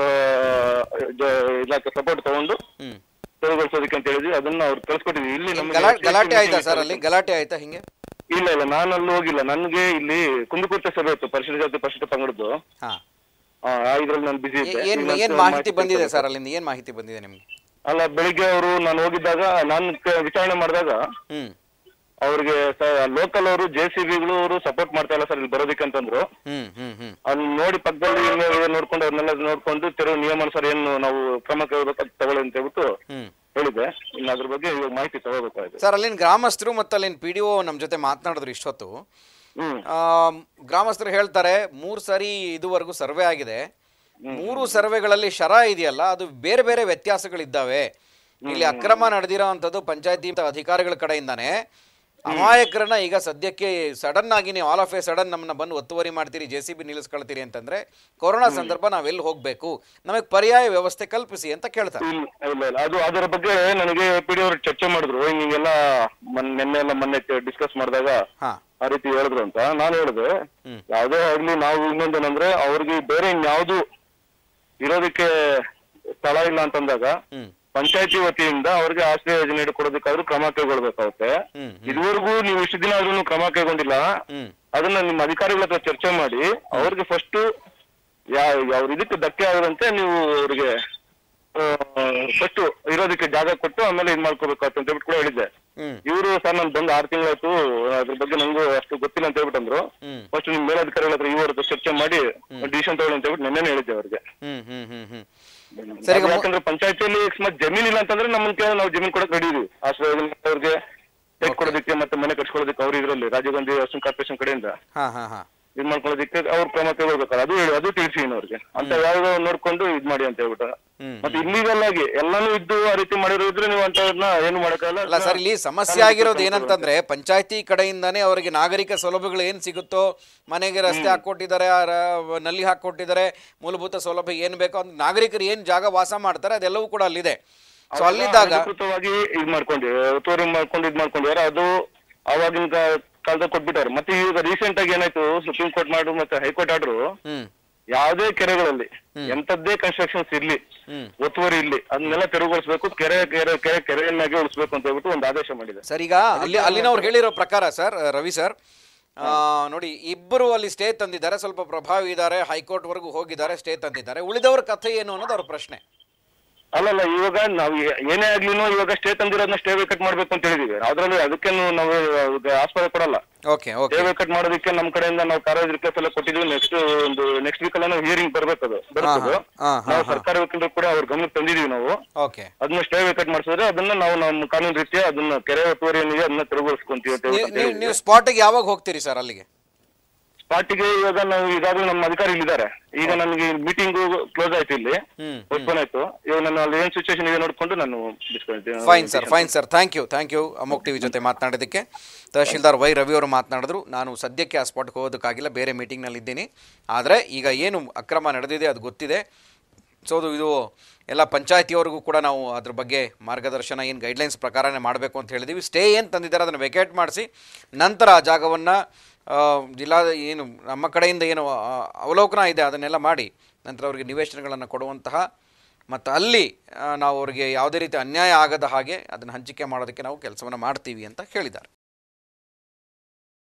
ಇಲಾಖೆ ಸಪೋರ್ಟ್ ತಗೊಂಡು ಹ್ಮ್ ತೆರವುಗೊಳಿಸೋದಕ್ಕೆ ಅಂತ ಹೇಳಿದ್ವಿ ಅದನ್ನ ಅವ್ರು ಕಳ್ಸಿಕೊಟ್ಟಿದ್ವಿ ಇಲ್ಲಿ ನಮಗೆ ಗಲಾ ಗಲಾಟೆ ಆಯ್ತಾ ಸರ್ ಅಲ್ಲಿ ಗಲಾಟೆ ಆಯ್ತಾ ಹಿಂಗೆ ಇಲ್ಲ ಇಲ್ಲ ನಾನು ಅಲ್ಲಿ ಹೋಗಿಲ್ಲ ನನ್ಗೆ ಇಲ್ಲಿ ಕುಂದುಕುರ್ತ ಸಭೆ ಇತ್ತು ಪರಿಶಿಷ್ಟ ಜಾತಿ ಪರಿಶಿಷ್ಟ ಪಂಗಡದ್ದು ಹಾ ಆ, ಆ ಇದ್ರಲ್ಲಿ ನಾನು ಬಿಸಿ ಇದ್ದೆ ಏನ್ ಈಗ ಏನ್ ಮತ್ತೆ ಮಾಹಿತಿ ಬಂದಿದೆ ತಿಳ್ಕೊಬೇಕು. ಸರ್ ಅಲ್ಲಿಂದ ಏನ್ ಮಾಹಿತಿ ಬಂದಿದೆ ನಿಮ್ಗೆ ಅಲ್ಲ ಬೆಳಿಗ್ಗೆ ಅವರು ನಾನು ಹೋಗಿದ್ದಾಗ ನಾನು ಕ- ವಿಚಾರಣೆ ಮಾಡಿದಾಗ ಹ್ಮ್ ಅವ್ರಿಗೆ ಲೋಕಲ್ ಅವರು ಜೆ ಸಿ ಬಿಗಳು ಅವರು ಸಪೋರ್ಟ್ ಮಾಡ್ತಾ ಇಲ್ಲ ಸರ್ ಇಲ್ಲಿ ಬರೋದಕ್ಕೆ ಅಂತಂದ್ರು ಹ್ಮ್ ಹ್ಮ್ ಹ್ಮ್ ಅಲ್ಲಿ ನೋಡಿ ಪಕ್ಕದಲ್ಲಿ ಇನ್ನೂ ನೋಡ್ಕೊಂಡು ಅವ್ರನ್ನೆಲ್ಲ ನೋಡ್ಕೊಂಡು ತೆರವು ನಿಯಮಾನುಸಾರ ಏನು ನಾವು ಕ್ರಮ ಕೈಗೊಳ್ಬೇಕು ಅದು ತಗೊಳ್ಳಿ ಅಂತ ಹೇಳ್ಬಿಟ್ಟು ಹ್ಮ್ ಹೇಳಿದೆ ಇನ್ನು ಅದ್ರ ಬಗ್ಗೆ ಇವಾಗ ಮಾಹಿತಿ ತಗೋಬೇಕಾಗಿದೆ ಸರ್ ಅಲ್ಲಿನ ಗ್ರಾಮಸ್ಥರು ಮತ್ತು ಅಲ್ಲಿನ ಪಿ ಡಿ ಒ ನಮ್ಮ ಜೊತೆ ಮಾತನಾಡಿದ್ರು ಇಷ್ಟೊತ್ತು ಹ್ಮ್ ಆ, ಗ್ರಾಮಸ್ಥರು ಹೇಳ್ತಾರೆ ಮೂರು ಸರಿ ಇದುವರೆಗೂ ಸರ್ವೆ ಆಗಿದೆ ಮೂರು ಸರ್ವೆಗಳಲ್ಲಿ ಶರ ಇದೆಯಲ್ಲ ಅದು ಬೇರೆ ಬೇರೆ ವ್ಯತ್ಯಾಸಗಳಿದ್ದಾವೆ ಇಲ್ಲಿ ಅಕ್ರಮ ನಡೆದಿರೋ ಅಂಥದ್ದು ಪಂಚಾಯತಿ ಅಧಿಕಾರಿಗಳ ಕಡೆಯಿಂದಾನೆ ಅಮಾಯಕರನ್ನ ಈಗ ಸದ್ಯಕ್ಕೆ ಸಡನ್ ಆಗಿ ನೀವು ಆಲ್ ಆಫ್ ಎ ಸಡನ್ ನಮ್ಮನ್ನ ಬಂದು ಒತ್ತುವರಿ ಮಾಡ್ತೀರಿ ಜೆ ಸಿ ಬಿ ನಿಲ್ಲಿಸ್ಕೊಳ್ತೀರಿ ಅಂತಂದ್ರೆ ಕೊರೋನಾ ಸಂದರ್ಭ ನಾವೆಲ್ಲಿ ಹೋಗ್ಬೇಕು ನಮಗೆ ಪರ್ಯಾಯ ವ್ಯವಸ್ಥೆ ಕಲ್ಪಿಸಿ ಅಂತ ಕೇಳ್ತಾರೆ ಇಲ್ಲ ಇಲ್ಲ ಇಲ್ಲ ಅದು ಅದರ ಬಗ್ಗೆ ನನಗೆ ಪಿ ಡಿ ಅವರು ಚರ್ಚೆ ಮಾಡಿದ್ರು ಹಿಂಗೆಲ್ಲ ಮೊನ್ನೆ ನಿನ್ನೆ ಎಲ್ಲ ಮೊನ್ನೆ ಡಿಸ್ಕಸ್ ಮಾಡಿದಾಗ ಹಾ ಆ ರೀತಿ ಹೇಳಿದ್ರು ಅಂತ ನಾನು ಹೇಳಿದೆ ಹ್ಮ್. ಯಾವುದೇ ಆಗ್ಲಿ ನಾವು ಇನ್ನೊಂದೇನಂದ್ರೆ ಅವ್ರಿಗೆ ಬೇರೆ ಇನ್ಯಾವುದು ಇರೋದಕ್ಕೆ ಸ್ಥಳ ಇಲ್ಲ ಅಂತಂದಾಗ ಹ್ಮ್ ಪಂಚಾಯತಿ ವತಿಯಿಂದ ಅವ್ರಿಗೆ ಆಶ್ರಯ ಯೋಜನೆ ಕೊಡೋದಕ್ಕಾದ್ರೂ ಕ್ರಮ ಕೈಗೊಳ್ಬೇಕಾಗುತ್ತೆ ಹ್ಮ್ ಇದುವರೆಗೂ ನೀವು ಇಷ್ಟು ದಿನ ಆದ್ರೂ ಕ್ರಮ ಕೈಗೊಂಡಿಲ್ಲ ಹ್ಮ್ ಅದನ್ನ ನಿಮ್ಮ ಅಧಿಕಾರಿಗಳ ಹತ್ರ ಚರ್ಚೆ ಮಾಡಿ ಅವ್ರಿಗೆ ಫಸ್ಟ್ ಅವ್ರ ಇದಕ್ಕೆ ಧಕ್ಕೆ ಆಗದಂತೆ ನೀವು ಅವ್ರಿಗೆ ಫಸ್ಟ್ ಇರೋದಕ್ಕೆ ಜಾಗ ಕೊಟ್ಟು ಆಮೇಲೆ ಇದ್ ಮಾಡ್ಕೋಬೇಕಾಗುತ್ತೆ ಅಂತ ಹೇಳ್ಬಿಟ್ಟು ಕೂಡ ಹೇಳಿದ್ದೆ ಹ್ಮ್ ಇವರು ಸರ್ ನಾನು ಬಂದು ಆರು ತಿಂಗಳಾಯ್ತು ಅದ್ರ ಬಗ್ಗೆ ನಂಗೂ ಅಷ್ಟು ಗೊತ್ತಿಲ್ಲ ಅಂತ ಹೇಳ್ಬಿಟ್ಟು ಅಂದ್ರು ಹ್ಮ್ ಫಸ್ಟ್ ನಿಮ್ ಮೇಲಧಿಕಾರಿಗಳ ಹತ್ರ ಇವ್ರ ಹತ್ರ ಚರ್ಚೆ ಮಾಡಿ ಡಿಸಿಷನ್ ತಗೊಳ್ಳಿ ಅಂತ ಹೇಳ್ಬಿಟ್ಟು ನೆನ್ನೆ ಹೇಳಿದ್ದೆ ಅವ್ರಿಗೆ ಹ್ಮ್ ಹ್ಮ್ ಹ್ಮ್ ಹ್ಮ್ ಸರಿ, ಈಗ ಅದು ಮು- ಯಾಕಂದ್ರೆ ಪಂಚಾಯತಿಯಲ್ಲಿ ಅಕಸ್ಮಾತ್ ಜಮೀನ್ ಇಲ್ಲ ಅಂತಂದ್ರೆ ನಮ್ಮನ್ ಕೇಳಿ ನಾವು ಜಮೀನ್ ಕೊಡಕ್ ರೆಡಿ ಇದೀವಿ ಆಶ್ರಯ ಯೋಜನೆ ಅವ್ರಿಗೆ ಟೆಕ್ ಕೊಡೋದಕ್ಕೆ ಮತ್ತೆ ಮನೆ ಕಟ್ಸ್ಕೊಳ್ಳೋದಕ್ಕೆ ಅವ್ರು ಇದ್ರಲ್ಲಿ ರಾಜೀವ್ ಗಾಂಧಿ ಹೌಸಿಂಗ್ ಕಾರ್ಪೊರೇಷನ್ ಕಡೆಯಿಂದ ಹಾ ಹಾ ಹಾ ಇದ್ ಮಾಡ್ಕೊಳ್ಳೋದಕ್ಕೆ ಅವ್ರ ಕ್ರಮ ತಗೊಳ್ಬೇಕಾದ್ರೆ ಅದು ಹೇಳಿ ಅದು ತಿಳಿಸಿ ಅವ್ರಿಗೆ ಅಂತ ಯಾವ್ದೋ ನೋಡ್ಕೊಂಡು ಇದ್ ಮಾಡಿ ಅಂತ ಹೇಳ್ಬಿಟ್ಟು ಹ್ಮ್ ಮತ್ತೆ ಇಲ್ಲಿಗಲ್ ಆಗಿ ಎಲ್ಲಾನು ಇದ್ದು ಆ ರೀತಿ ಮಾಡಿರೋದ್ರೆ ನೀವು ಅಂತವ್ರನ್ನ ಏನು ಮಾಡಕ್ಕಾಗಲ್ಲ ಅಲ್ಲ ಸರ್ ಇಲ್ಲಿ ಸಮಸ್ಯೆ ಆಗಿರೋದು ಏನಂತಂದ್ರೆ ಪಂಚಾಯತಿ ಕಡೆಯಿಂದಾನೇ ಅವರಿಗೆ ನಾಗರಿಕ ಸೌಲಭ್ಯಗಳು ಏನು ಸಿಗುತ್ತೋ ಮನೆಗೆ ರಸ್ತೆ ಹಾಕೊಟ್ಟಿದ್ದಾರೆ ಆ ರ- ನಲ್ಲಿ ಹಾಕೊಟ್ಟಿದ್ದಾರೆ ಮೂಲಭೂತ ಸೌಲಭ್ಯ ಏನು ಬೇಕೋ ಅಂತ ನಾಗರಿಕರು ಏನು ಜಾಗ ವಾಸ ಮಾಡ್ತಾರೆ ಅದೆಲ್ಲವೂ ಕೂಡ ಅಲ್ಲಿದೆ ಸೊ ಅಲ್ಲಿದ್ದಾಗ ಅಧಿಕೃತವಾಗಿ ಇದ್ ಮಾಡ್ಕೊಂಡು ಒತ್ತುವರಿ ಮಾಡ್ಕೊಂಡು ಇದ್ ಮಾಡ್ಕೊಂಡಿದ್ದಾರೆ ಅದು ಅವಾಗಿನ ಕಾಲದಲ್ಲಿ ಕೊಟ್ಬಿಟ್ಟಾರೆ ಮತ್ತೆ ಈಗ ರೀಸೆಂಟ್ ಆಗಿ ಏನಾಯ್ತು ಸುಪ್ರೀಂ ಕೋರ್ಟ್ ಮಾಡು ಮತ್ತೆ ಹೈಕೋರ್ಟ್ ಆರ್ಡ್ರು ಹ್ಮ್ ಯಾವುದೇ ಕೆರೆಗಳಲ್ಲಿ ಎಂತದ್ದೇ ಕನ್ಸ್ಟ್ರಕ್ಷನ್ಸ್ ಇರ್ಲಿ ಹ್ಮ್ ಒತ್ತುವರಿ ಇರ್ಲಿ ಅದನ್ನೆಲ್ಲ ತೆರವುಗೊಳಿಸ್ಬೇಕು ಕೆರೆ ಕೆರೆ ಕೆರೆ ಕೆರೆಯನ್ನಾಗಿ ಉಳಿಸ್ಬೇಕು ಅಂತ ಹೇಳ್ಬಿಟ್ಟು ಒಂದು ಆದೇಶ ಮಾಡಿದೆ ಸರ್ ಈಗ ಅಲ್ಲಿ ಅಲ್ಲಿನವ್ರು ಹೇಳಿರೋ ಪ್ರಕಾರ ಸರ್ ರವಿ ಸರ್ ಆ, ನೋಡಿ ಇಬ್ಬರು ಅಲ್ಲಿ ಸ್ಟೇ ತಂದಿದ್ದಾರೆ ಸ್ವಲ್ಪ ಪ್ರಭಾವಿ ಇದ್ದಾರೆ ಹೈಕೋರ್ಟ್ವರೆಗೂ ಹೋಗಿದ್ದಾರೆ ಸ್ಟೇ ತಂದಿದ್ದಾರೆ ಉಳಿದವ್ರ ಕಥೆ ಏನು ಅನ್ನೋದು ಅವ್ರ ಪ್ರಶ್ನೆ ಅಲ್ಲಲ್ಲ ಇವಾಗ ನಾವು ಏ- ಏನೇ ಆಗ್ಲಿನೂ ಇವಾಗ ಸ್ಟೇ ತಂದಿರೋದನ್ನ ಸ್ಟೇ ವೇಕಟ್ ಮಾಡ್ಬೇಕು ಅಂತ ಹೇಳಿದೀವಿ ಅದ್ರಲ್ಲಿ ಅದಕ್ಕೇನು ನಾವು ಅದಕ್ಕೆ ಆಸ್ಪದ ಕೊಡಲ್ಲ ಓಕೆ ಓಕೆ ಸ್ಟೇ ವೇಕಟ್ ಮಾಡೋದಕ್ಕೆ ನಮ್ಮ ಕಡೆಯಿಂದ ನಾವು ಕಾರ್ಯ ರಿಕ್ವೆಸ್ಟ್ ಎಲ್ಲ ಕೊಟ್ಟಿದ್ವಿ ನೆಕ್ಸ್ಟ್ ಒಂದು ನೆಕ್ಸ್ಟ್ ವೀಕ್ ಎಲ್ಲ ಹಿಯರಿಂಗ್ ಬರ್ಬೇಕದು ಬರ್ತದೆ ಹಾ, ಹಾ, ಹಾ, ನಾವು ಹಾ. ಸರ್ಕಾರಿ ವಕೀಲರು ಕೂಡ ಅವ್ರ ಗಮನಕ್ಕೆ ತಂದಿದೀವಿ ನಾವು ಓಕೆ ಅದನ್ನ ಸ್ಟೇ ವೇಕಟ್ ಮಾಡಿಸಿದ್ರೆ ಅದನ್ನ ನಾವು ನಮ್ಮ ಕಾನೂನು ರೀತಿಯ ಅದನ್ನ ಕೆರೆ ಒತ್ತುವರಿ ಏನಿದೆ ಅದನ್ನ ತೆರವುಗೊಳಿಸ್ಕೊಂತೀವಿ ಅಂತ ನೀವು ಹೇಳ್ಬಿಟ್ಟು ನೀವು ಹೇಳಿದ್ವಿ. ನೀವು ಸ್ಪಾಟಿಗೆ ಯಾವಾಗ ಹೋಗ್ತೀರಿ ಸರ್ ಅಲ್ಲಿಗೆ ಸ್ಪಾಟಿಗೆ ಇವಾಗ ನಾವು ಈಗಾಗಲೇ ನಮ್ಮ ಅಧಿಕಾರಿ ಇಲ್ಲಿದ್ದಾರೆ ಈಗ ನನಗೆ ಮೀಟಿಂಗ್ ಕ್ಲೋಸ್ ಆಯ್ತು ಇಲ್ಲಿ ಹ್ಮ್ ಓಪನ್ ಆಯ್ತು ಇವಾಗ ನಾನು ಅಲ್ಲಿ ಏನ್ ಸಿಚುವೇಶನ್ ಇದೆ ನೋಡ್ಕೊಂಡು ನಾನು discuss- fine sir fine sir thank you thank you Amok TV ಜೊತೆ ಮಾತನಾಡೋದಕ್ಕೆ ತಹಶೀಲ್ದಾರ್ ವೈ ರವಿ ಅವರು ಮಾತನಾಡಿದ್ರು ನಾನು ಸದ್ಯಕ್ಕೆ ಆ ಸ್ಪಾಟ್ಗೆ ಹೋಗೋದಕ್ಕಾಗಿಲ್ಲ ಬೇರೆ ಮೀಟಿಂಗ್ನಲ್ಲಿ ಇದ್ದೀನಿ ಆದರೆ ಈಗ ಏನು ಅಕ್ರಮ ನಡೆದಿದೆ ಅದು ಗೊತ್ತಿದೆ ಸೊ ಅದು ಇದು ಎಲ್ಲ ಪಂಚಾಯತಿಯವರಿಗೂ ಕೂಡ ನಾವು ಅದ್ರ ಬಗ್ಗೆ ಮಾರ್ಗದರ್ಶನ ಏನು ಗೈಡ್ಲೈನ್ಸ್ ಪ್ರಕಾರನೇ ಮಾಡಬೇಕು ಅಂತ ಹೇಳಿದ್ದೀವಿ ಸ್ಟೇ ಏನು ತಂದಿದ್ದಾರೆ ಅದನ್ನು ವೆಕೇಟ್ ಮಾಡಿಸಿ ನಂತರ ಆ ಜಾಗವನ್ನು ಜಿಲ್ಲಾ ಏನು ನಮ್ಮ ಕಡೆಯಿಂದ ಏನು ಆ, ಅವಲೋಕನ ಇದೆ ಅದನ್ನೆಲ್ಲ ಮಾಡಿ ನಂತರ ಅವರಿಗೆ ನಿವೇಶನಗಳನ್ನು ಕೊಡುವಂತಹ ಮತ್ತು ಅಲ್ಲಿ ಆ, ನಾವು ಅವರಿಗೆ ಯಾವುದೇ ರೀತಿ ಅನ್ಯಾಯ ಆಗದ ಹಾಗೆ ಅದನ್ನು ಹಂಚಿಕೆ ಮಾಡೋದಕ್ಕೆ ನಾವು ಕೆಲಸವನ್ನು ಮಾಡ್ತೀವಿ ಅಂತ ಹೇಳಿದ್ದಾರೆ